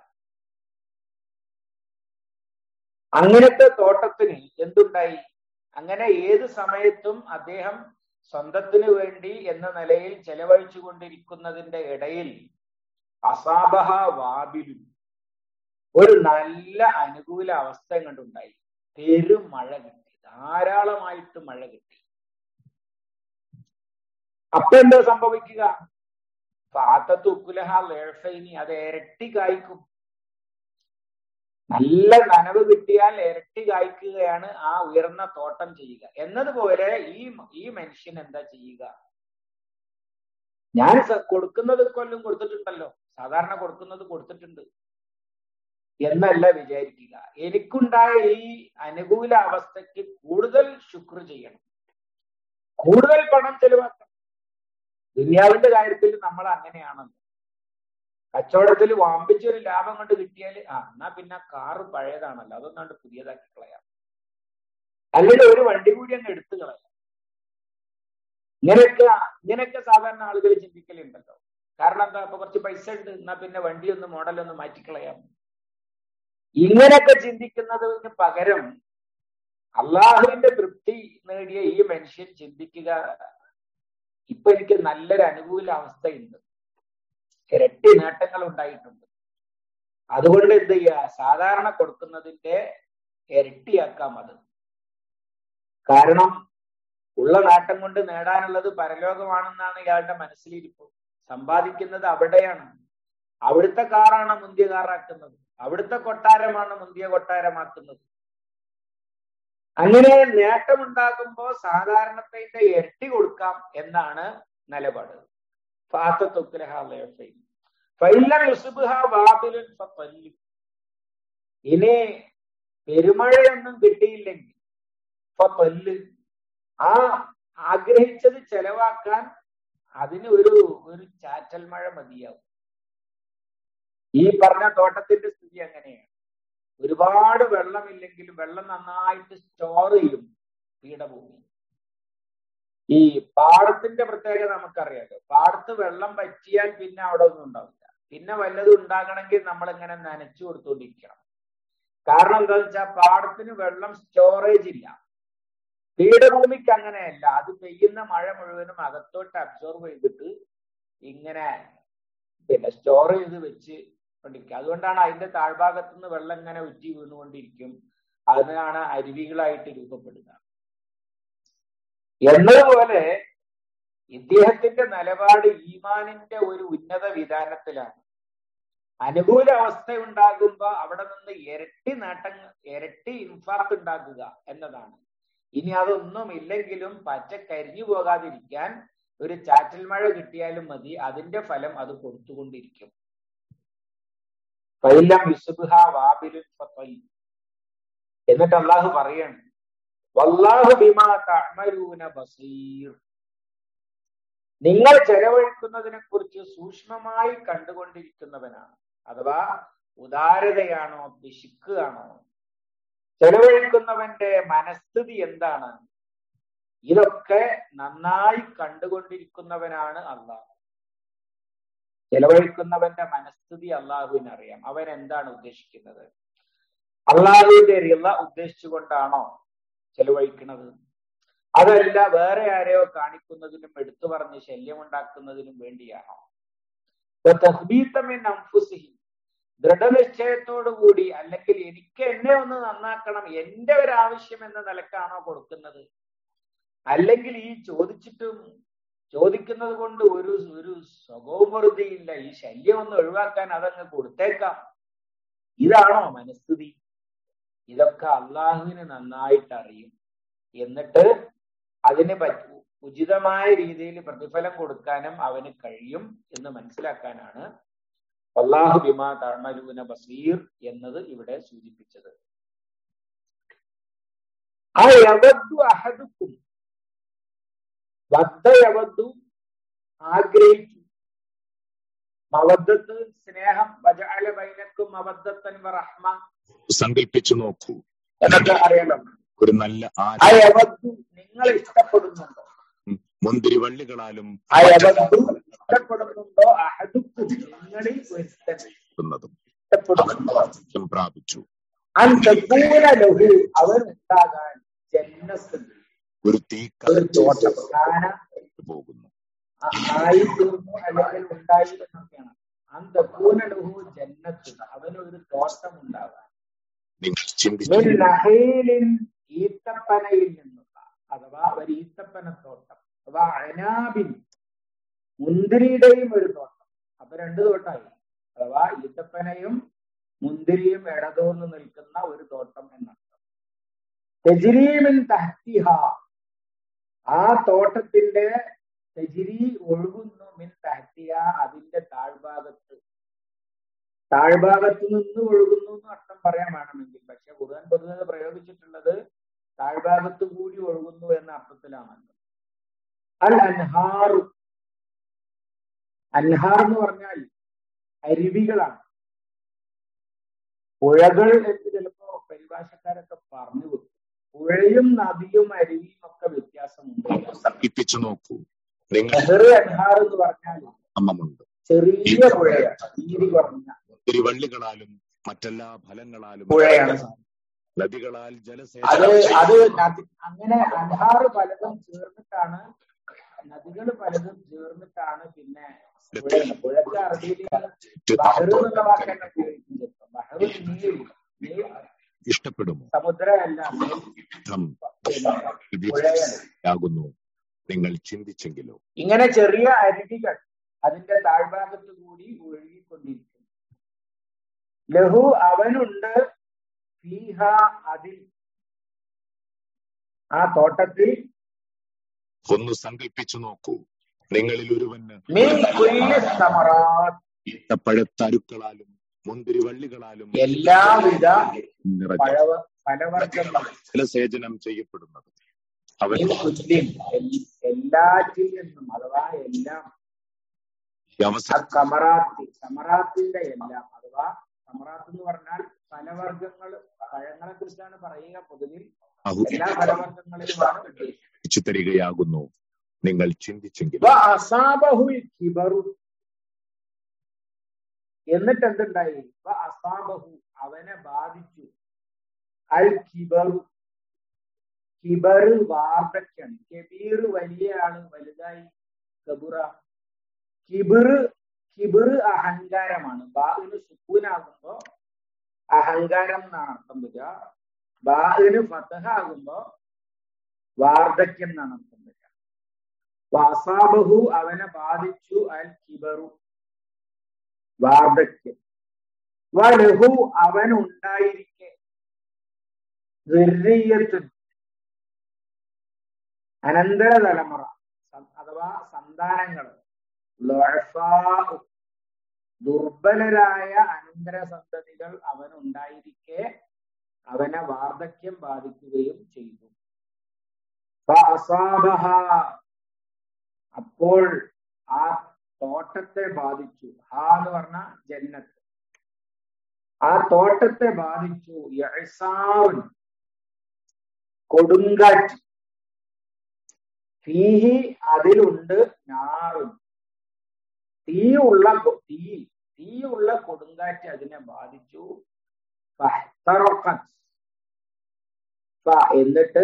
അങ്ങനത്തെ തോട്ടത്തിന് എന്തുണ്ടായി അങ്ങനെ ഏത് സമയത്തും അദ്ദേഹം സ്വന്തത്തിന് വേണ്ടി എന്ന നിലയിൽ ചെലവഴിച്ചു കൊണ്ടിരിക്കുന്നതിന്റെ ഇടയിൽ അസാബഹ വാബിലും ഒരു നല്ല അനുകൂല അവസ്ഥ കണ്ടുണ്ടായി പെരും മഴ കിട്ടി ധാരാളമായിട്ട് മഴ കിട്ടി അപ്പൊ എന്താ സംഭവിക്കുക ഫാത്തത്തുക്കുലഹ ലേഫൈനി അത് ഇരട്ടി കായ്ക്കും നല്ല നനവ് കിട്ടിയാൽ ഇരട്ടി കായ്ക്കുകയാണ് ആ ഉയർന്ന തോട്ടം ചെയ്യുക എന്നതുപോലെ ഈ ഈ മനുഷ്യൻ എന്താ ചെയ്യുക ഞാൻ കൊടുക്കുന്നത് കൊല്ലും കൊടുത്തിട്ടുണ്ടല്ലോ സാധാരണ കൊടുക്കുന്നത് കൊടുത്തിട്ടുണ്ട് എന്നല്ല വിചാരിക്കുക എനിക്കുണ്ടായ ഈ അനുകൂല അവസ്ഥയ്ക്ക് കൂടുതൽ ശുക്ർ ചെയ്യണം കൂടുതൽ പണം ചെലവാക്കണം ദുനിയാവിന്റെ കാര്യത്തിൽ നമ്മൾ അങ്ങനെയാണെന്ന് കച്ചവടത്തിൽ വമ്പിച്ചൊരു ലാഭം കൊണ്ട് കിട്ടിയാൽ ആ എന്നാ പിന്നെ കാറ് പഴയതാണല്ലോ അതൊന്നാണ്ട് പുതിയതാക്കി കളയാം അല്ലെങ്കിൽ ഒരു വണ്ടി കൂടി അങ്ങ് എടുത്തു കളയാം ഇങ്ങനെയൊക്കെ ഇങ്ങനെയൊക്കെ സാധാരണ ആളുകൾ ചിന്തിക്കലുണ്ടല്ലോ കാരണം എന്താ ഇപ്പൊ കുറച്ച് പൈസ ഉണ്ട് എന്നാ പിന്നെ വണ്ടി ഒന്ന് മോഡലൊന്ന് മാറ്റിക്കളയാം ഇങ്ങനെയൊക്കെ ചിന്തിക്കുന്നതിന് പകരം അള്ളാഹുവിന്റെ തൃപ്തി നേടിയ ഈ മനുഷ്യൻ ചിന്തിക്കുക ഇപ്പൊ എനിക്ക് നല്ലൊരു അനുകൂല അവസ്ഥയുണ്ട് ഇരട്ടി നേട്ടങ്ങൾ ഉണ്ടായിട്ടുണ്ട് അതുകൊണ്ട് എന്ത് ചെയ്യുക സാധാരണ കൊടുക്കുന്നതിന്റെ ഇരട്ടിയാക്കാം അത് കാരണം ഉള്ള നേട്ടം കൊണ്ട് നേടാനുള്ളത് പരലോകമാണെന്നാണ് ഇയാളുടെ മനസ്സിലിരിപ്പ് സമ്പാദിക്കുന്നത് അവിടെയാണ് അവിടുത്തെ കാറാണ് മുന്തിയ കാറാക്കുന്നത് അവിടുത്തെ കൊട്ടാരമാണ് മുന്തിയ കൊട്ടാരമാക്കുന്നത് അങ്ങനെ നേട്ടമുണ്ടാകുമ്പോ സാധാരണത്തിന്റെ ഇരട്ടി കൊടുക്കാം എന്നാണ് നിലപാട് ഇനി പെരുമഴയൊന്നും കിട്ടിയില്ലെങ്കിൽ ആ ആഗ്രഹിച്ചത് ചെലവാക്കാൻ അതിന് ഒരു ഒരു ചാറ്റൽ മഴ മതിയാവും ഈ പറഞ്ഞ തോട്ടത്തിന്റെ സ്ഥിതി അങ്ങനെയാണ് ഒരുപാട് വെള്ളമില്ലെങ്കിലും വെള്ളം നന്നായിട്ട് സ്റ്റോർ ചെയ്യും പീഠഭൂമി ഈ പാടത്തിന്റെ പ്രത്യേകത നമുക്കറിയാലോ പാടത്ത് വെള്ളം പറ്റിയാൽ പിന്നെ അവിടെ ഒന്നും ഉണ്ടാവില്ല പിന്നെ വല്ലതും ഉണ്ടാകണമെങ്കിൽ നമ്മൾ ഇങ്ങനെ നനച്ചു കൊടുത്തുകൊണ്ടിരിക്കണം കാരണം എന്താന്ന് വെച്ചാൽ പാടത്തിന് വെള്ളം സ്റ്റോറേജ് ഇല്ല പീഠഭൂമിക്ക് അങ്ങനെയല്ല അത് പെയ്യുന്ന മഴ മുഴുവനും അകത്തോട്ട് അബ്സോർവ് ചെയ്തിട്ട് ഇങ്ങനെ പിന്നെ സ്റ്റോർ ചെയ്ത് വെച്ച് കൊണ്ടിരിക്കുക അതുകൊണ്ടാണ് അതിന്റെ താഴ്ഭാഗത്തു നിന്ന് വെള്ളം ഇങ്ങനെ ഉറ്റി വീണുകൊണ്ടിരിക്കും അതിനാണ് അരുവികളായിട്ട് രൂപപ്പെടുക എന്നതുപോലെ ഇദ്ദേഹത്തിന്റെ നിലപാട് ഈമാനിന്റെ ഒരു ഉന്നത വിധാനത്തിലാണ് അനുകൂല അവസ്ഥ ഉണ്ടാകുമ്പോ അവിടെ നിന്ന് ഇരട്ടി നേട്ടങ്ങൾ ഇരട്ടി ഇൻഫാക്ട് ഉണ്ടാക്കുക എന്നതാണ് ഇനി അതൊന്നും ഇല്ലെങ്കിലും പച്ച കരിഞ്ഞു പോകാതിരിക്കാൻ ഒരു ചാറ്റൽ മഴ കിട്ടിയാലും മതി അതിന്റെ ഫലം അത് കൊടുത്തുകൊണ്ടിരിക്കും ഫൈലം യുസുബ്ഹ വാബിലുൻ ഫതയ്യ്. എന്നിട്ട് അള്ളാഹു പറയാണ് വല്ലാഹു ബിമാ തഅമലൂന ബസീർ നിങ്ങൾ ചെലവഴിക്കുന്നതിനെ കുറിച്ച് സൂക്ഷ്മമായി കണ്ടുകൊണ്ടിരിക്കുന്നവനാണ് അഥവാ ഉദാരതയാണോ പിശുക്കാണോ ചെലവഴിക്കുന്നവന്റെ മനസ്ഥിതി എന്താണ് ഇതൊക്കെ നന്നായി കണ്ടുകൊണ്ടിരിക്കുന്നവനാണ് അള്ളാഹു ചെലവഴിക്കുന്നവന്റെ മനസ്ഥിതി അള്ളാഹുവിന് അറിയാം അവൻ എന്താണ് ഉദ്ദേശിക്കുന്നത് അള്ളാഹുവിന്റെ റിള ഉദ്ദേശിച്ചുകൊണ്ടാണോ ചെലവഴിക്കുന്നത് അതല്ല വേറെ ആരെയോ കാണിക്കുന്നതിനും എടുത്തു പറഞ്ഞ് ശല്യമുണ്ടാക്കുന്നതിനും വേണ്ടിയാണോ തഹ്ബീത്തമിൻ അംഫുസിഹിം ദൃഢനിശ്ചയത്തോടു കൂടി അല്ലെങ്കിൽ എനിക്ക് എന്നെ ഒന്ന് നന്നാക്കണം എന്റെ ഒരു ആവശ്യം എന്ന നിലക്കാണോ കൊടുക്കുന്നത് അല്ലെങ്കിൽ ഈ ചോദിച്ചിട്ടും ചോദിക്കുന്നത് കൊണ്ട് ഒരു ഒരു സ്വകവും വെറുതെയില്ല ഈ ശല്യം ഒന്ന് ഒഴിവാക്കാൻ അതങ്ങ് കൊടുത്തേക്കാം ഇതാണോ മനസ്ഥിതി ഇതൊക്കെ അള്ളാഹുവിന് നന്നായിട്ട് അറിയും എന്നിട്ട് അതിന് പറ്റ ഉചിതമായ രീതിയിൽ പ്രതിഫലം കൊടുക്കാനും അവന് കഴിയും എന്ന് മനസ്സിലാക്കാനാണ് അള്ളാഹു ബിമാ തഴമരൂന ബസീർ എന്നത് ഇവിടെ സൂചിപ്പിച്ചത് ആ യവദ്ദു അഹദുക്കും വദ്ദ യവദ്ദു ആഗ്രഹിച്ചു മവദ്ദത്ത് സ്നേഹം വജഅല ബൈനക്കും മവദ്ദത്തൻ വറഹ്മ സങ്കല്പിച്ചു നോക്കൂ എന്നൊക്കെ അറിയണം ഒരു നല്ല ആ ആശ യവദ്ദു നിങ്ങൾ ഇഷ്ടപ്പെടുന്നുണ്ടോ മുന്തിരിവള്ളികളാലും ആ യവദ്ദു ഇഷ്ടപ്പെടുന്നുണ്ടോ അഹദുക്കും നിങ്ങളിൽ ഒരുത്തൻ ുന്നതും ഇഷ്ടപ്പെടുന്നുണ്ടോ അവൻ പ്രാപിച്ചു അൻ തകൂന ലഹു അവൻ ഉണ്ടാകാൻ ജന്നത്ത് ഒരു തീക്ക ഒരു തോട്ടം കാന പോകുന്നു ആ- ആയി തീർന്നു അല്ലെങ്കിൽ ഉണ്ടായി എന്നൊക്കെയാണ് അൻ തകൂന ലഹു ജന്നത്ത് അവനൊരു തോട്ടം ഉണ്ടാകാൻ നിങ്ങൾ മിൻ ചിന്തിച്ചു നഹീലിൻ ഈത്തപ്പനയിൽ നിന്നുള്ള അഥവാ ഒരു ഈത്തപ്പനത്തോട്ടം അഥവാ അനാബിൻ മുന്തിരിയുടെയും ഒരു തോട്ടം അപ്പൊ രണ്ട് തോട്ടമായി അഥവാ ഈത്തപ്പനയും മുന്തിരിയും ഇടതൂർന്ന് നിൽക്കുന്ന ഒരു തോട്ടം എന്നർത്ഥം തെജിരീമിൻ തഹ്തിഹ ആ തോട്ടത്തിന്റെ തെജിരി ഒഴുകുന്നു മിൻ തഹ്തിഹ അതിന്റെ താഴ്ഭാഗത്ത് താഴ്ഭാഗത്ത് നിന്ന് ഒഴുകുന്നു എന്ന് അർത്ഥം പറയാൻ വേണമെങ്കിൽ പക്ഷെ ഖുർആൻ പൊതുവെ പ്രയോഗിച്ചിട്ടുള്ളത് താഴ്ഭാഗത്ത് കൂടി ഒഴുകുന്നു എന്ന അർത്ഥത്തിലാണല്ലോ അൽ അൻഹാറു അൻഹാർ എന്ന് പറഞ്ഞാൽ അരുവികളാണ് പുഴകൾ എന്ന് ചിലപ്പോ പരിഭാഷക്കാരൊക്കെ പറഞ്ഞു വെക്കും പുഴയും നദിയും അരുവിയും ഒക്കെ വ്യത്യാസമുണ്ട് സങ്കല്പിച്ചു നോക്കൂ നിങ്ങൾ നെഹ്റു അൻഹാർ എന്ന് പറഞ്ഞാൽ അമ്മമുണ്ട് ചെറിയ പുഴയാണ് വീതി കുറഞ്ഞ മുന്തിരിവള്ളികളാലും മറ്റെല്ലാ ഫലങ്ങളാലും പുഴയാണ് നദികളാൽ അത് ജലസേചനം അത് ചെയ്യപ്പെടുന്നു. നദി അങ്ങനെ അൻഹാറ് പലതും ചേർന്നിട്ടാണ് നദികൾ പലതും ചേർന്നിട്ടാണ് പിന്നെ പുഴ പുഴക്ക് അറബിയിൽ ബഹർ എന്നുള്ള വാക്കന്നെ ഉപയോഗിക്കും ചിലപ്പോ ബഹർ നീൽ നീൽ ഇഷ്ടപ്പെടുമോ സമുദ്രമല്ല യുദ്ധം പിന്നെ പുഴയാണ് ആകുന്നു നിങ്ങൾ ചിന്തിച്ചെങ്കിലോ ഇങ്ങനെ ചെറിയ അരുവികൾ അതിന്റെ താഴ്ഭാഗത്ത് കൂടി ഒഴുകിക്കൊണ്ടിരിക്കുന്നു ലഹു അവനുണ്ട് ഫീഹ അതിൽ ആ തോട്ടത്തിൽ ഒന്ന് സങ്കല്പിച്ചു നോക്കൂ നിങ്ങളിൽ ഒരുവന് മിൻ കുല്ലി സമറാത്ത് ഈത്തപ്പഴത്തരുക്കളാലും മുന്തിരിവള്ളികളാലും എല്ലാവിധ നിറഞ്ഞ പഴവ ഫലവർഗങ്ങളും ജലസേചനം ചെയ്യപ്പെടുന്നത് അവൻ മിൻ കുല്ലിൻ എൽ- എല്ലാറ്റിൽ നിന്നും അഥവാ എല്ലാം ഈ അവസരം സമറാത്തി സമറാത്തിന്റെ എല്ലാം അഥവാ സമറാത്ത് എന്ന് പറഞ്ഞാൽ ഫലവർഗങ്ങൾ പഴങ്ങളെ കുറിച്ചാണ് പറയുക പൊതുവിൽ അഹു എല്ലാ ഫലവർഗങ്ങളിലുമാണ് ഉദ്ദേശിക്കുന്നത് എത്തിച്ചു തരികയാകുന്നു നിങ്ങൾ ചിന്തിച്ചെങ്കിൽ വ അസാബഹുൽ കിബറു എന്നിട്ട് എന്തുണ്ടായി വ അസാബഹു അവനെ ബാധിച്ചു അൽ കിബറു കിബറ് വാർദ്ധക്യാണ് കെബീർ വലിയ ആള് വലുതായി കബുറ കിബിറ് കിബിറ് അഹങ്കാരമാണ് ബാഹിന് സുക്കൂനാകുമ്പോ അഹങ്കാരം എന്നാണ് അർത്ഥം വരിക ബാഹിന് ഫതഹ ആകുമ്പോ വാർദ്ധക്യം എന്നാണ് അർത്ഥം വരിക വാസാബഹു അവനെ ബാധിച്ചു അൽ കിബറു വാർദ്ധക്യം വലഹു അവൻ ഉണ്ടായിരിക്കെ ദുര്യത്തുൻ അനന്തര തലമുറ സ- അഥവാ സന്താനങ്ങൾ ദുർബലരായ അനന്തര സന്തതികൾ അവനുണ്ടായിരിക്കെ അവനെ വാർദ്ധക്യം ബാധിക്കുകയും ചെയ്തു ഫഅസാബഹ. അപ്പോൾ ആ തോട്ടത്തെ ബാധിച്ചു ഹാ എന്ന് പറഞ്ഞ ജന്നത്ത് ആ തോട്ടത്തെ ബാധിച്ചു യഅ്സാറുൻ. കൊടുങ്കാറ്റ് തീഹി അതിലുണ്ട് നാറും തീയുള്ള കൊ- തീ തീയുള്ള കൊടുങ്കാറ്റ് അതിനെ ബാധിച്ചു ഫഹ്തറഖത്. ഫ എന്നിട്ട്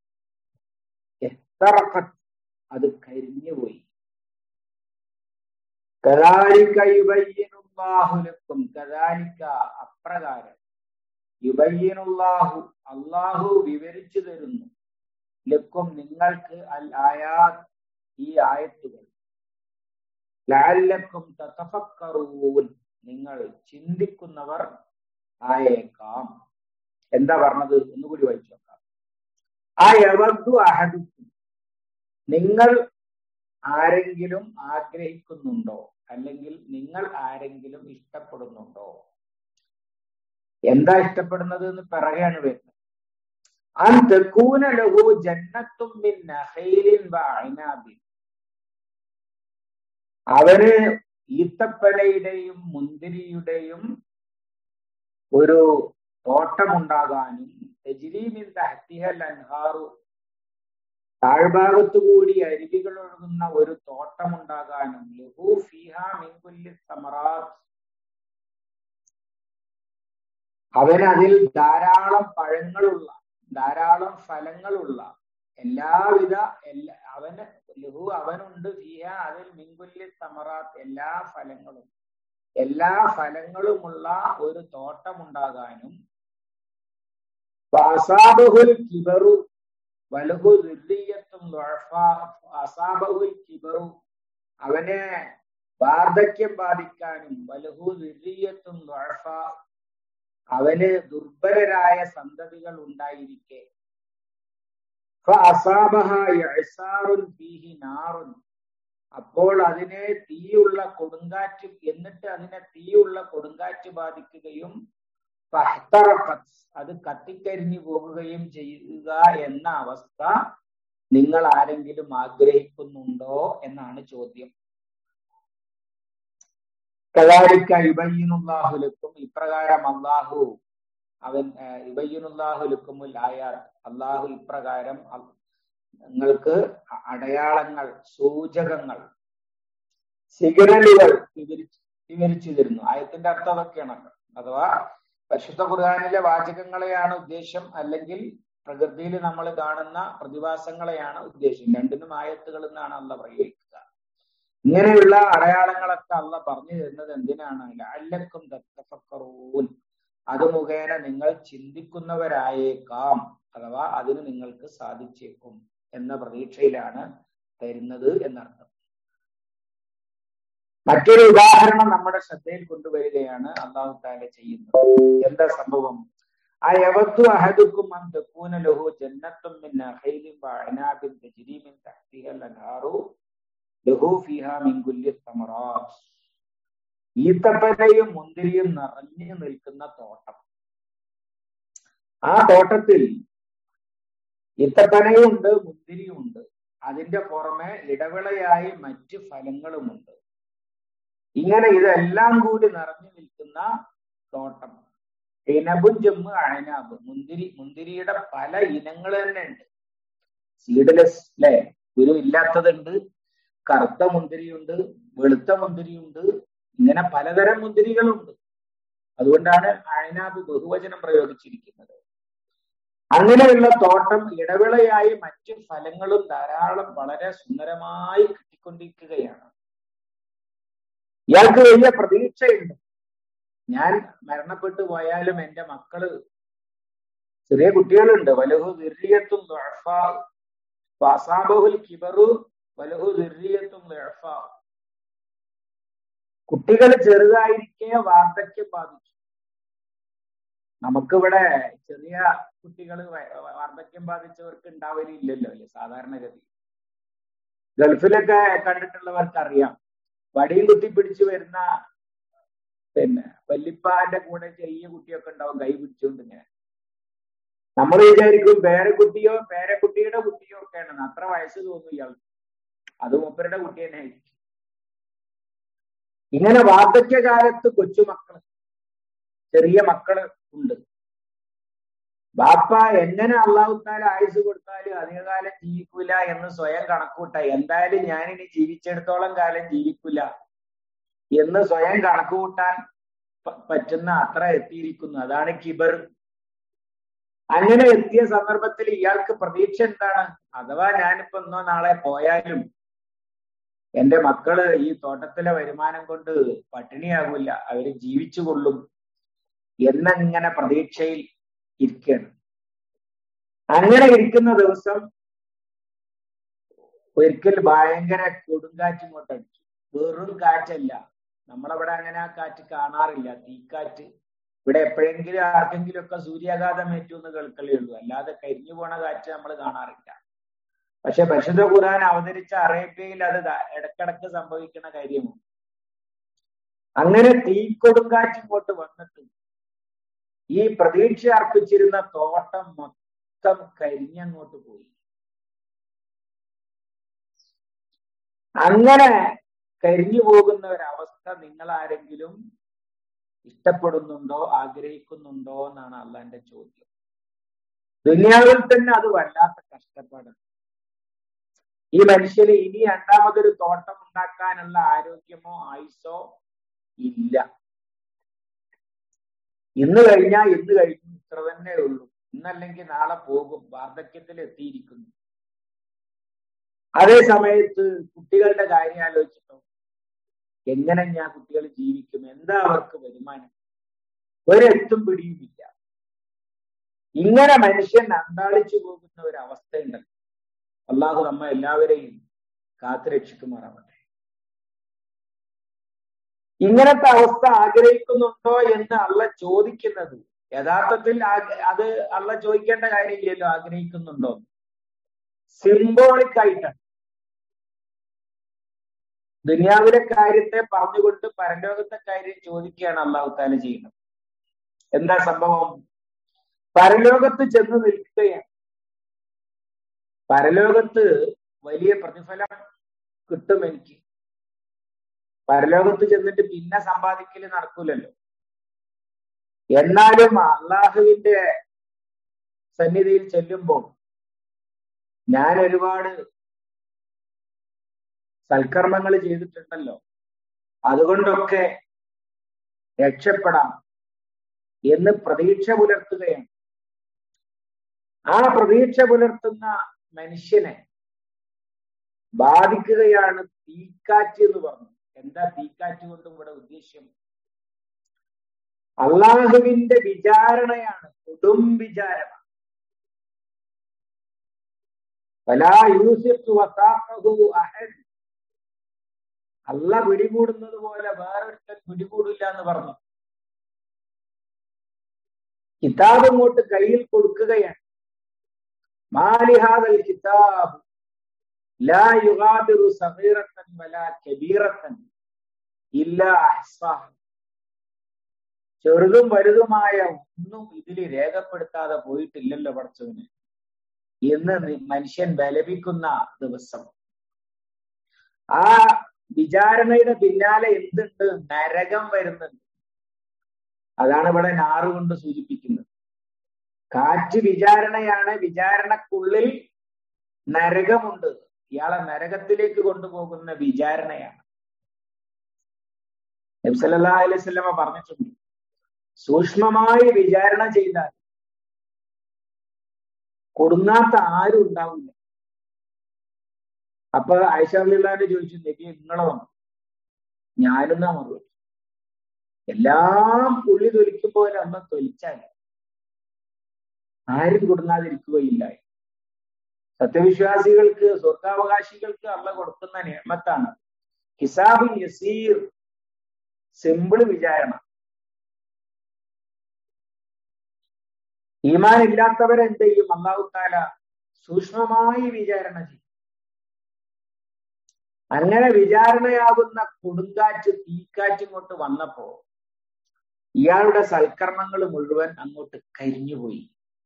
ഇഹ്തറഖത്. അത് കരിഞ്ഞുപോയി കദാലിക യുബയ്യിനുല്ലാഹു ലക്കും കദാലിക അപ്രകാരം യുബയ്യിനുല്ലാഹു അള്ളാഹു വിവരിച്ചു തരുന്നു ലക്കും നിങ്ങൾക്ക് അൽ ആയാത്ത് ഈ ആയത്തുകൾ ലഅല്ലക്കും തതഫക്കറൂൻ നിങ്ങൾ ചിന്തിക്കുന്നവർ ആയേക്കാം എന്താ പറഞ്ഞത് ഒന്നുകൂടി വായിച്ചു നോക്കാം ആ യവദ്ദു അഹദുക്കും നിങ്ങൾ ആരെങ്കിലും ആഗ്രഹിക്കുന്നുണ്ടോ അല്ലെങ്കിൽ നിങ്ങൾ ആരെങ്കിലും ഇഷ്ടപ്പെടുന്നുണ്ടോ എന്താ ഇഷ്ടപ്പെടുന്നത് എന്ന് പിറകെയാണ് വരുന്നത് അൻ തകൂന ലഹു ജന്നത്തും മിൻ നഖീലിൻ വഅനാബിൻ അവന് ഈത്തപ്പനയുടെയും മുന്തിരിയുടെയും ഒരു തോട്ടമുണ്ടാകാനും തെജിരീമിൻ തഹ്തിഹൽ അൻഹാറു താഴ്ഭാഗത്തു കൂടി അരുവികൾ ഒഴുകുന്ന ഒരു തോട്ടമുണ്ടാകാനും ലഹു ഫീഹ മിൻ കുല്ലി സമറാത്ത് അവന് അതിൽ ധാരാളം പഴങ്ങളുള്ള ധാരാളം ഫലങ്ങളുള്ള എല്ലാവിധ എല്ലാ അവന് ലഹു അവനുണ്ട് ഫിയ അതിൽ മിൻകുല്ലി സമറാത്ത് എല്ലാ ഫലങ്ങളും എല്ലാ ഫലങ്ങളുമുള്ള ഒരു തോട്ടമുണ്ടാകാനും അസാബഹുൽ കിബറു വലഹു ദുർദിയത്തും അസാബഹുൽ കിബറു അവനെ വാർദ്ധക്യം ബാധിക്കാനും വലഹു ദുർദിയത്തും അവന് ദുർബലരായ സന്തതികൾ ഉണ്ടായിരിക്കെ فأصابها إعصار فيه نار. അപ്പോൾ അതിനെ തീയുള്ള കൊടുങ്കാറ്റ് എന്നിട്ട് അതിനെ തീയുള്ള കൊടുങ്കാറ്റ് ബാധിക്കുകയും ഫഹ്തറഖത്. അത് കത്തിക്കരിഞ്ഞു പോകുകയും ചെയ്യുക എന്ന അവസ്ഥ നിങ്ങൾ ആരെങ്കിലും ആഗ്രഹിക്കുന്നുണ്ടോ എന്നാണ് ചോദ്യം കദാലിക്ക യുബയ്യിനുല്ലാഹുലക്കും ഇപ്രകാരം അള്ളാഹു അവൻ യുബയ്യിനുല്ലാഹുലക്കുമുൽ ആയാൽ അള്ളാഹു ഇപ്രകാരം അ- നിങ്ങൾക്ക് അടയാളങ്ങൾ സൂചകങ്ങൾ സിഗ്നലുകൾ വിവരിച്ച് വിവരിച്ചു തരുന്നു ആയത്തിന്റെ അർത്ഥം അതൊക്കെയാണ് അഥവാ പരിശുദ്ധ ഖുർആാനിലെ വാചകങ്ങളെയാണ് ഉദ്ദേശം അല്ലെങ്കിൽ പ്രകൃതിയിൽ നമ്മൾ കാണുന്ന പ്രതിഭാസങ്ങളെയാണ് ഉദ്ദേശം രണ്ടിനും ആയത്തുകൾ എന്നാണ് അല്ല പ്രയോഗിക്കുക ഇങ്ങനെയുള്ള അടയാളങ്ങളൊക്കെ അല്ല പറഞ്ഞു തരുന്നത് എന്തിനാണ് ലഅല്ലക്കും തത്തഫക്കറൂൻ അത് മുഖേന നിങ്ങൾ ചിന്തിക്കുന്നവരായേക്കാം അഥവാ അതിന് നിങ്ങൾക്ക് സാധിച്ചേക്കും എന്ന പ്രതീക്ഷയിലാണ് തരുന്നത് എന്നർത്ഥം മറ്റൊരു ഉദാഹരണം നമ്മുടെ ശ്രദ്ധയിൽ കൊണ്ടുവരികയാണ് അള്ളാഹു താല ചെയ്യുന്നത് എന്താ സംഭവം ആ യവത്തു അഹദുക്കും അൻ തകൂന ലഹു ജന്നത്തും മിൻ നഖീലിൻ വഅനാബിൻ തജ്രി മിൻ തഹ്തിഹൽ അൻഹാറു ലഹു ഫീഹാ മിൻ കുല്ലി സമറാത്ത് ഈത്തപ്പനയും മുന്തിരിയും നിറഞ്ഞു നിൽക്കുന്ന തോട്ടം ആ തോട്ടത്തിൽ ഈത്തപ്പനയുമുണ്ട് മുന്തിരിയുമുണ്ട് അതിന്റെ പുറമെ ഇടവിളയായി മറ്റ് ഫലങ്ങളുമുണ്ട് ഇങ്ങനെ ഇതെല്ലാം കൂടി നിറഞ്ഞു നിൽക്കുന്ന തോട്ടം ഇനബും ജമ്മ് അയനാബ് മുന്തിരി മുന്തിരിയുടെ പല ഇനങ്ങൾ തന്നെ ഉണ്ട് സീഡ്ലെസ് അല്ലെ ഗുരു ഇല്ലാത്തതുണ്ട് കറുത്ത മുന്തിരിയുണ്ട് വെളുത്ത മുന്തിരിയുണ്ട് ഇങ്ങനെ പലതരം മുന്തിരികളുണ്ട് അതുകൊണ്ടാണ് അയനാബ് ബഹുവചനം പ്രയോഗിച്ചിരിക്കുന്നത് അങ്ങനെയുള്ള തോട്ടം ഇടവിളയായി മറ്റ് ഫലങ്ങളും ധാരാളം വളരെ സുന്ദരമായി കിട്ടിക്കൊണ്ടിരിക്കുകയാണ് ഇയാൾക്ക് വലിയ പ്രതീക്ഷയുണ്ട് ഞാൻ മരണപ്പെട്ടു പോയാലും എന്റെ മക്കള് ചെറിയ കുട്ടികളുണ്ട് വലഹു ദിർരിയത്തും വാസാബഹുൽ കിബറു വലഹു ദിർരിയത്തും കുട്ടികൾ ചെറുതായിരിക്കെ വാർദ്ധക്യം ബാധിച്ചു നമുക്കിവിടെ ചെറിയ കുട്ടികൾ വാർദ്ധക്യം ബാധിച്ചവർക്ക് ഉണ്ടാവലില്ലല്ലോ അല്ലെ സാധാരണഗതി ഗൾഫിലൊക്കെ കണ്ടിട്ടുള്ളവർക്ക് അറിയാം വടിയും കുത്തി പിടിച്ചു വരുന്ന പിന്നെ വല്ലിപ്പാന്റെ കൂടെ ചെറിയ കുട്ടിയൊക്കെ ഉണ്ടാവും കൈ പിടിച്ചുകൊണ്ട് ഇങ്ങനെ നമ്മൾ വിചാരിക്കും പേരക്കുട്ടിയോ പേരക്കുട്ടിയുടെ കുട്ടിയോ ഒക്കെയാണ് അത്ര വയസ്സ് തോന്നും ഇയാൾക്ക് അത് മൂപ്പരുടെ കുട്ടി തന്നെ ആയിരിക്കും ഇങ്ങനെ വാർദ്ധക്യകാലത്ത് കൊച്ചുമക്കള് ചെറിയ മക്കള് ഉണ്ട് ബാപ്പ എങ്ങനെ അള്ളാഹുത്താല ആയുസ് കൊടുത്താലും അധികകാലം ജീവിക്കൂല എന്ന് സ്വയം കണക്കൂട്ട എന്തായാലും ഞാനിനി ജീവിച്ചിടത്തോളം കാലം ജീവിക്കൂല എന്ന് സ്വയം കണക്കുകൂട്ടാൻ പ- പറ്റുന്ന അത്ര എത്തിയിരിക്കുന്നു അതാണ് കിബർ അങ്ങനെ എത്തിയ സന്ദർഭത്തിൽ ഇയാൾക്ക് പ്രതീക്ഷ എന്താണ് അഥവാ ഞാനിപ്പോ ഇന്നോ നാളെ പോയാലും എന്റെ മക്കള് ഈ തോട്ടത്തിലെ വരുമാനം കൊണ്ട് പട്ടിണിയാകൂല അവര് ജീവിച്ചു കൊള്ളും എന്നങ്ങനെ പ്രതീക്ഷയിൽ ഇരിക്കുകയാണ് അങ്ങനെ ഇരിക്കുന്ന ദിവസം ഒരിക്കൽ ഭയങ്കര കൊടുങ്കാറ്റ് ഇങ്ങോട്ട് അടിച്ചു വെറും കാറ്റല്ല നമ്മളവിടെ അങ്ങനെ ആ കാറ്റ് കാണാറില്ല തീക്കാറ്റ് ഇവിടെ എപ്പോഴെങ്കിലും ആർക്കെങ്കിലും ഒക്കെ സൂര്യാഘാതം ഏറ്റു എന്ന് കേൾക്കലേ ഉള്ളൂ അല്ലാതെ കരിഞ്ഞു പോണ കാറ്റ് നമ്മൾ കാണാറില്ല പക്ഷെ പരിശുദ്ധ ഖുർആൻ അവതരിച്ച അറേബ്യയിൽ അത് ദാ- ഇടക്കിടക്ക് സംഭവിക്കുന്ന കാര്യമാണ് അങ്ങനെ തീക്കൊടുങ്കാറ്റ് ഇങ്ങോട്ട് വന്നിട്ട് ഈ പ്രതീക്ഷ അർപ്പിച്ചിരുന്ന തോട്ടം മൊത്തം കരിഞ്ഞങ്ങോട്ട് പോയി അങ്ങനെ കരിഞ്ഞു പോകുന്ന ഒരവസ്ഥ നിങ്ങൾ ആരെങ്കിലും ഇഷ്ടപ്പെടുന്നുണ്ടോ ആഗ്രഹിക്കുന്നുണ്ടോ എന്നാണ് അള്ളാന്റെ ചോദ്യം ദുനിയാവിൽ തന്നെ അത് വല്ലാത്ത കഷ്ടപ്പാടാണ് ഈ മനുഷ്യന് ഇനി രണ്ടാമതൊരു തോട്ടം ഉണ്ടാക്കാനുള്ള ആരോഗ്യമോ ആയുസോ ഇല്ല ഇന്ന് കഴിഞ്ഞാൽ ഇന്ന് കഴിഞ്ഞു ഇത്ര തന്നെ ഉള്ളൂ ഇന്നല്ലെങ്കിൽ നാളെ പോകും വാർദ്ധക്യത്തിൽ എത്തിയിരിക്കുന്നു അതേ സമയത്ത് കുട്ടികളുടെ കാര്യം ആലോചിച്ചിട്ടോ എങ്ങനെ ഞാൻ കുട്ടികൾ ജീവിക്കും എന്താ അവർക്ക് വരുമാനം ഒരെത്തും പിടിയുമില്ല ഇങ്ങനെ മനുഷ്യൻ അന്താളിച്ചു പോകുന്ന ഒരു അവസ്ഥയുണ്ടല്ലോ അള്ളാഹു നമ്മ എല്ലാവരെയും കാത്തുരക്ഷിക്കുമാറാവട്ടെ ഇങ്ങനത്തെ അവസ്ഥ ആഗ്രഹിക്കുന്നുണ്ടോ എന്ന് അള്ള ചോദിക്കുന്നത് യഥാർത്ഥത്തിൽ ആ- അത് അള്ള ചോദിക്കേണ്ട കാര്യമില്ലല്ലോ ആഗ്രഹിക്കുന്നുണ്ടോ സിംബോളിക് ആയിട്ടാണ് ദുനിയാവിലെ കാര്യത്തെ പറഞ്ഞുകൊണ്ട് പരലോകത്തെ കാര്യം ചോദിക്കുകയാണ് അള്ളാഹു താല ചെയ്യുന്നത് എന്താ സംഭവം പരലോകത്ത് ചെന്ന് നിൽക്കുകയാണ് പരലോകത്ത് വലിയ പ്രതിഫലം കിട്ടും എനിക്ക് പരലോകത്ത് ചെന്നിട്ട് പിന്നെ സമ്പാദിക്കല് നടക്കൂലല്ലോ എന്നാലും അള്ളാഹുവിന്റെ സന്നിധിയിൽ ചെല്ലുമ്പോൾ ഞാൻ ഒരുപാട് സൽക്കർമ്മങ്ങൾ ചെയ്തിട്ടുണ്ടല്ലോ അതുകൊണ്ടൊക്കെ രക്ഷപ്പെടാം എന്ന് പ്രതീക്ഷ പുലർത്തുകയാണ് ആ പ്രതീക്ഷ പുലർത്തുന്ന മനുഷ്യനെ ബാധിക്കുകയാണ് തീക്കാറ്റ് എന്ന് പറഞ്ഞു എന്താ തീക്കാറ്റ് കൊണ്ട് ഇവിടെ ഉദ്ദേശ്യം അള്ളാഹുവിന്റെ വിചാരണയാണ് കൊടും വിചാരണ ഫലാ യൂസിഫ് വസാഖഹു അഹദ് അല്ല പിടികൂടുന്നത് പോലെ വേറൊരുത്തൻ പിടികൂടില്ല എന്ന് പറഞ്ഞു കിതാബ് ഇങ്ങോട്ട് കയ്യിൽ കൊടുക്കുകയാണ് മാലിഹാദൽ കിതാബ് ലാ യുഗാദിറു സഗീറത്തൻ വലാ കബീറത്തൻ ഇല്ല അഹ്സാഹ് ചെറുതും വലുതുമായ ഒന്നും ഇതിൽ രേഖപ്പെടുത്താതെ പോയിട്ടില്ലല്ലോ പഠിച്ചവന് എന്ന് നി- മനുഷ്യൻ ബലപിക്കുന്ന ദിവസം ആ വിചാരണയുടെ പിന്നാലെ എന്തുണ്ട് നരകം വരുന്നുണ്ട് അതാണ് ഇവിടെ നാറ് കൊണ്ട് സൂചിപ്പിക്കുന്നത് കാറ്റ് വിചാരണയാണ് വിചാരണക്കുള്ളിൽ നരകമുണ്ട് ഇയാളെ നരകത്തിലേക്ക് കൊണ്ടുപോകുന്ന വിചാരണയാണ് നബ്സല്ലാ അലൈഹി സ്വലമ പറഞ്ഞിട്ടുണ്ട് സൂക്ഷ്മമായി വിചാരണ ചെയ്താൽ കൊടുങ്ങാത്ത ആരും ഉണ്ടാവില്ല അപ്പൊ ആയിഷാബിള്ളാന്റെ ചോദിച്ചു നബി നിങ്ങളോ ഞാനെന്നാ മറുപടി എല്ലാം പുള്ളി തൊലിക്കുമ്പോൾ അമ്മ തൊലിച്ചാൽ ആരും കൊടുങ്ങാതിരിക്കുകയില്ല സത്യവിശ്വാസികൾക്ക് സ്വർഗാവകാശികൾക്ക് അള്ള കൊടുക്കുന്ന നിയമത്താണ് ഹിസാബ് യസീർ സിമ്പിൾ വിചാരണ ഈമാൻ ഇല്ലാത്തവരെ എന്ത് ചെയ്യും അള്ളാഹു താല സൂക്ഷ്മമായി വിചാരണ ചെയ്യും അങ്ങനെ വിചാരണയാകുന്ന കൊടുങ്കാറ്റ് തീക്കാറ്റ് ഇങ്ങോട്ട് വന്നപ്പോ ഇയാളുടെ സൽക്കർമ്മങ്ങൾ മുഴുവൻ അങ്ങോട്ട് കരിഞ്ഞുപോയി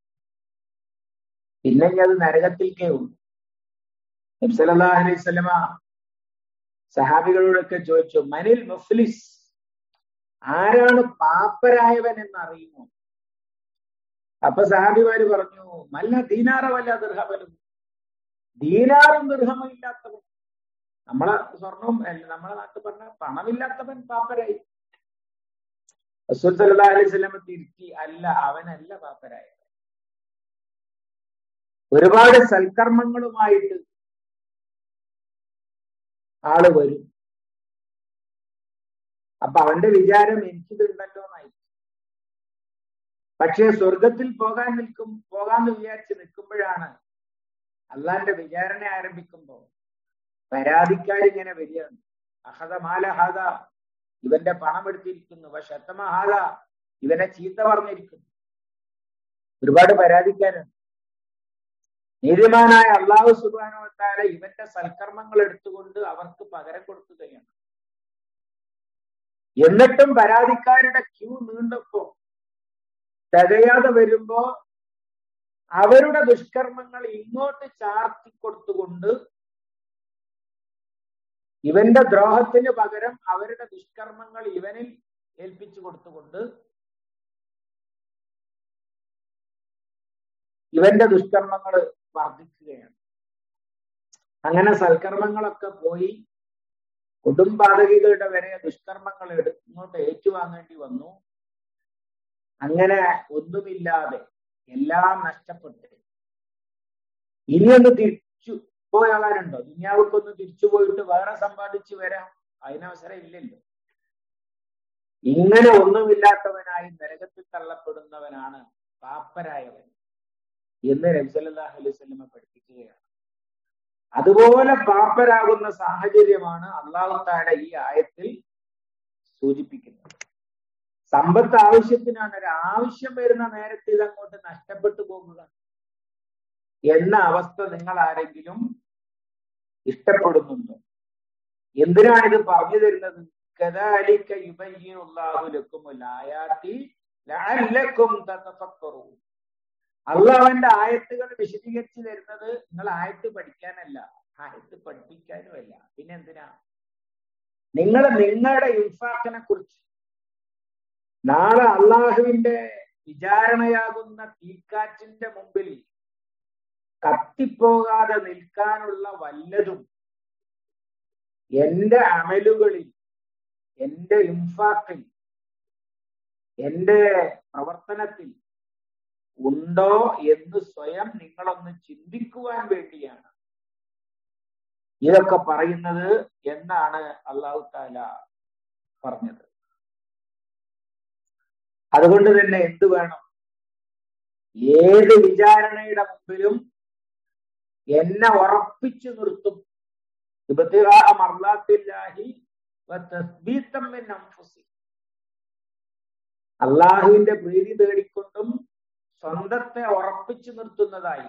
പിന്നെ ഇനി അത് നരകത്തിൽക്കേ ഉള്ളൂ നബ്സലല്ലാഹു അലൈഹി സ്വലമ സഹാബികളോടൊക്കെ ചോദിച്ചു മനിൽ മുഫ്ലിസ് ആരാണ് പാപ്പരായവൻ എന്ന് അറിയുമോ അപ്പൊ സഹാബിമാര് പറഞ്ഞു മല്ല ദീനാറ വല്ല ദൃഹബലും ദീനാറും ദൃഹമും ഇല്ലാത്തവൻ നമ്മളെ സ്വർണവും അല്ല നമ്മളെ നാട്ടിൽ പറഞ്ഞ പണമില്ലാത്തവൻ പാപ്പരായി റസൂൽ സല്ലല്ലാഹു അലൈഹി വസല്ലം തിരുത്തി അല്ല അവനല്ല പാപ്പരായ ഒരുപാട് സൽക്കർമ്മങ്ങളുമായിട്ട് ആള് വരും അപ്പൊ അവന്റെ വിചാരം എനിക്കിതുണ്ടല്ലോ എന്നായി പക്ഷേ സ്വർഗത്തിൽ പോകാൻ നിൽക്കും പോകാന്ന് വിചാരിച്ച് നിൽക്കുമ്പോഴാണ് അള്ളാന്റെ വിചാരണ ആരംഭിക്കുമ്പോ പരാതിക്കാരിങ്ങനെ വരികയാണ് അഹദ മാലഹാദ ഇവന്റെ പണം എടുത്തിരിക്കുന്നു വശത്തമഹാദ ഇവനെ ചീത്ത പറഞ്ഞിരിക്കുന്നു ഒരുപാട് പരാതിക്കാരുണ്ട് നീതിമാനായ അള്ളാഹു സുബാനോത്താല ഇവന്റെ സൽക്കർമ്മങ്ങൾ എടുത്തുകൊണ്ട് അവർക്ക് പകരം കൊടുക്കുകയാണ് എന്നിട്ടും പരാതിക്കാരുടെ ക്യൂ നീണ്ടപ്പോ തികയാതെ വരുമ്പോ അവരുടെ ദുഷ്കർമ്മങ്ങൾ ഇങ്ങോട്ട് ചാർത്തി കൊടുത്തുകൊണ്ട് ഇവന്റെ ദ്രോഹത്തിന് പകരം അവരുടെ ദുഷ്കർമ്മങ്ങൾ ഇവനിൽ ഏൽപ്പിച്ചു കൊടുത്തുകൊണ്ട് ഇവന്റെ ദുഷ്കർമ്മങ്ങൾ വർദ്ധിക്കുകയാണ് അങ്ങനെ സൽക്കർമ്മങ്ങളൊക്കെ പോയി കൊടുംപാതകികളുടെ വരെ ദുഷ്കർമ്മങ്ങൾ ഇങ്ങോട്ട് ഏറ്റുവാങ്ങേണ്ടി വന്നു അങ്ങനെ ഒന്നുമില്ലാതെ എല്ലാം നഷ്ടപ്പെട്ട് ഇനിയൊന്ന് തിരിച്ചു പോയാളാനുണ്ടോ ദുനിയാവുക്കൊന്ന് തിരിച്ചു പോയിട്ട് വേറെ സമ്പാദിച്ചു വരാം അതിനവസരം ഇല്ലല്ലോ ഇങ്ങനെ ഒന്നുമില്ലാത്തവനായി നരകത്തിൽ തള്ളപ്പെടുന്നവനാണ് പാപ്പരായവൻ എന്ന് നബ്സല്ലാഹു അലൈഹി സ്വലമ പഠിപ്പിക്കുകയാണ് അതുപോലെ പാപ്പരാകുന്ന സാഹചര്യമാണ് അള്ളാഹുത്താല ഈ ആയത്തിൽ സൂചിപ്പിക്കുന്നത് സമ്പത്ത് ആവശ്യത്തിനാണ് ഒരു ആവശ്യം വരുന്ന നേരത്തെ ഇത് അങ്ങോട്ട് നഷ്ടപ്പെട്ടു പോകുക എന്ന അവസ്ഥ നിങ്ങൾ ആരെങ്കിലും ഇഷ്ടപ്പെടുന്നുണ്ടോ എന്തിനാണ് ഇത് പറഞ്ഞു തരുന്നത് കദാലിക യുബയ്യിനുല്ലാഹു ലക്കുമുൽ ആയാത്തി ലഅല്ലക്കും തതഫക്കറൂൻ അള്ളാഹുവിന്റെ ആയത്തുകൾ വിശദീകരിച്ചു തരുന്നത് നിങ്ങൾ ആയത്ത് പഠിക്കാനല്ല ആയത്ത് പഠിപ്പിക്കാനുമല്ല പിന്നെ എന്തിനാ നിങ്ങൾ നിങ്ങളുടെ ഇൻഫാക്കിനെ കുറിച്ച് നാളെ അള്ളാഹുവിന്റെ വിചാരണയാകുന്ന തീക്കാറ്റിന്റെ മുമ്പിൽ കത്തിപ്പോകാതെ നിൽക്കാനുള്ള വല്ലതും എന്റെ അമലുകളിൽ എന്റെ ഇൻഫാക്കിൽ എന്റെ പ്രവർത്തനത്തിൽ ഉണ്ടോ എന്ന് സ്വയം നിങ്ങളൊന്ന് ചിന്തിക്കുവാൻ വേണ്ടിയാണ് ഇതൊക്കെ പറയുന്നത് എന്നാണ് അള്ളാഹു താല പറഞ്ഞത് അതുകൊണ്ട് തന്നെ എന്ത് വേണം ഏത് വിചാരണയുടെ മുമ്പിലും എന്നെ ഉറപ്പിച്ചു നിർത്തും അള്ളാഹുവിന്റെ പ്രീതി തേടിക്കൊണ്ടും സ്വന്തത്തെ ഉറപ്പിച്ചു നിർത്തുന്നതായി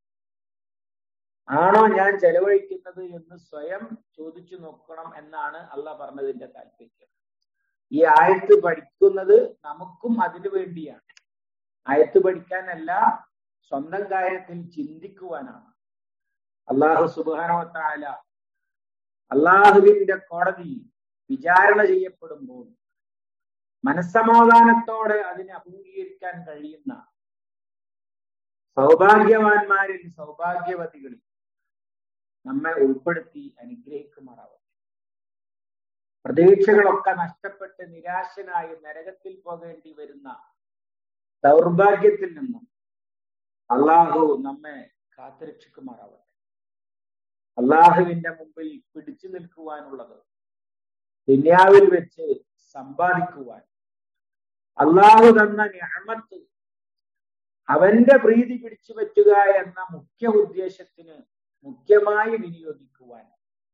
ആണോ ഞാൻ ചെലവഴിക്കുന്നത് എന്ന് സ്വയം ചോദിച്ചു നോക്കണം എന്നാണ് അള്ളാഹ് പറഞ്ഞതിന്റെ താല്പര്യം ഈ ആയത്ത് പഠിക്കുന്നത് നമുക്കും അതിനു വേണ്ടിയാണ് ആയത്ത് പഠിക്കാനല്ല സ്വന്തം കാര്യത്തിൽ ചിന്തിക്കുവാനാണ് അള്ളാഹു സുബാനോത്താല അള്ളാഹുവിന്റെ കോടതി വിചാരണ ചെയ്യപ്പെടുമ്പോൾ മനസ്സമാധാനത്തോടെ അതിനെ അഭിമുഖീകരിക്കാൻ കഴിയുന്ന സൗഭാഗ്യവാന്മാരിൽ സൗഭാഗ്യവതികളിൽ നമ്മെ ഉൾപ്പെടുത്തി അനുഗ്രഹിക്കുമാറാവട്ടെ പ്രതീക്ഷകളൊക്കെ നഷ്ടപ്പെട്ട് നിരാശനായി നരകത്തിൽ പോകേണ്ടി വരുന്ന ദൗർഭാഗ്യത്തിൽ നിന്നും അള്ളാഹു നമ്മെ കാത്തുരക്ഷിക്കുമാറാവട്ടെ അള്ളാഹുവിന്റെ മുമ്പിൽ പിടിച്ചു നിൽക്കുവാനുള്ളത് ദുന്യാവിൽ വെച്ച് സമ്പാദിക്കുവാൻ അള്ളാഹു തന്ന ഞാമത്ത് അവന്റെ പ്രീതി പിടിച്ചു പറ്റുക എന്ന മുഖ്യ ഉദ്ദേശത്തിന് മുഖ്യമായി വിനിയോഗിക്കുവാൻ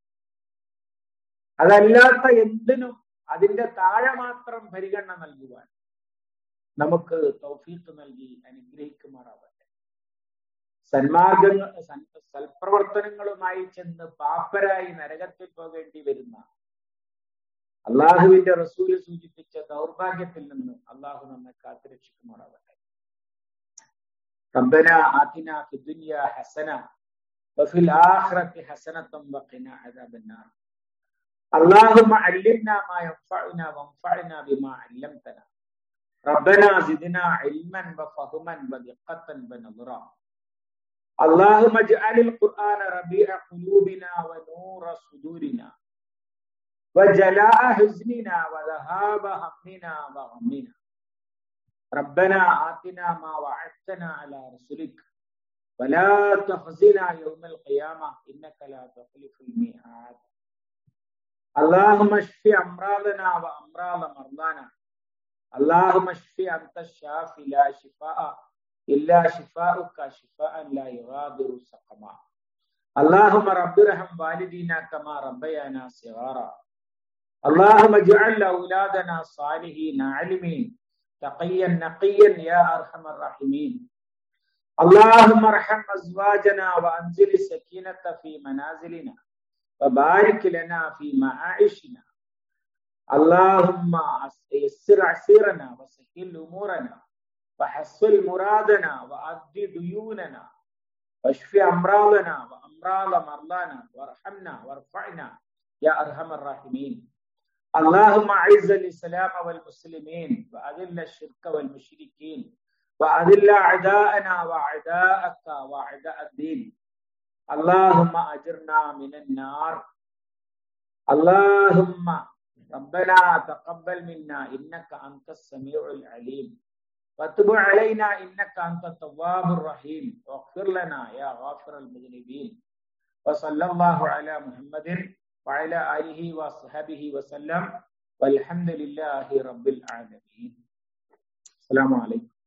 അതല്ലാത്ത എന്തിനും അതിന്റെ താഴെ മാത്രം പരിഗണന നൽകുവാൻ നമുക്ക് തൗഫീത്ത് നൽകി അനുഗ്രഹിക്കുമാറാവട്ടെ സന്മാർഗങ്ങൾ സൽപ്രവർത്തനങ്ങളുമായി ചെന്ന് പാപ്പരായി നരകത്തിൽ പോകേണ്ടി വരുന്ന അള്ളാഹുവിന്റെ റസൂല് സൂചിപ്പിച്ച ദൗർഭാഗ്യത്തിൽ നിന്ന് അള്ളാഹു നമ്മെ കാത്തുരക്ഷിക്കുമാറാവട്ടെ ربنا آتنا في الدنيا حسنة وفي الآخرة حسنة وقنا عذاب النار اللهم علمنا ما ينفعنا وانفعنا بما علمتنا ربنا زدنا علما وفهما ودقة ونظرا اللهم اجعل القرآن ربيع قلوبنا ونور صدورنا وجلاء حزننا وذهاب همنا وغمنا ربنا آتنا ما وعدتنا على رسلك ولا تخزنا يوم القيامة إنك لا تخلف الميعاد اللهم اشف أمراضنا وأمراض مرضانا اللهم اشف أنت الشافي لا شفاء إلا شفاؤك شفاء لا يغادر سقما اللهم رب ارحم والدينا كما ربيانا صغارا اللهم اجعل أولادنا صالحين عالمين تقيا نقيا يا أرحم الراحمين اللهم ارحم أزواجنا وأنزل السكينة في منازلنا وبارك لنا في معايشنا اللهم يسر عسيرنا وسهل أمورنا وحصل مرادنا وأد ديوننا واشف أمراضنا وأمراض مرضانا وارحمنا وارفعنا يا أرحم الراحمين اللهم أعز الإسلام والمسلمين وأذل الشرك والمشركين وأذل أعداءنا وأعداءك وأعداء الدين اللهم أجرنا من النار اللهم ربنا تقبل منا إنك أنت السميع العليم وتب علينا إنك أنت التواب الرحيم واغفر لنا يا غافر المذنبين وصلى الله على محمد وعلى آله وصحبه وسلم والحمد لله رب العالمين السلام عليكم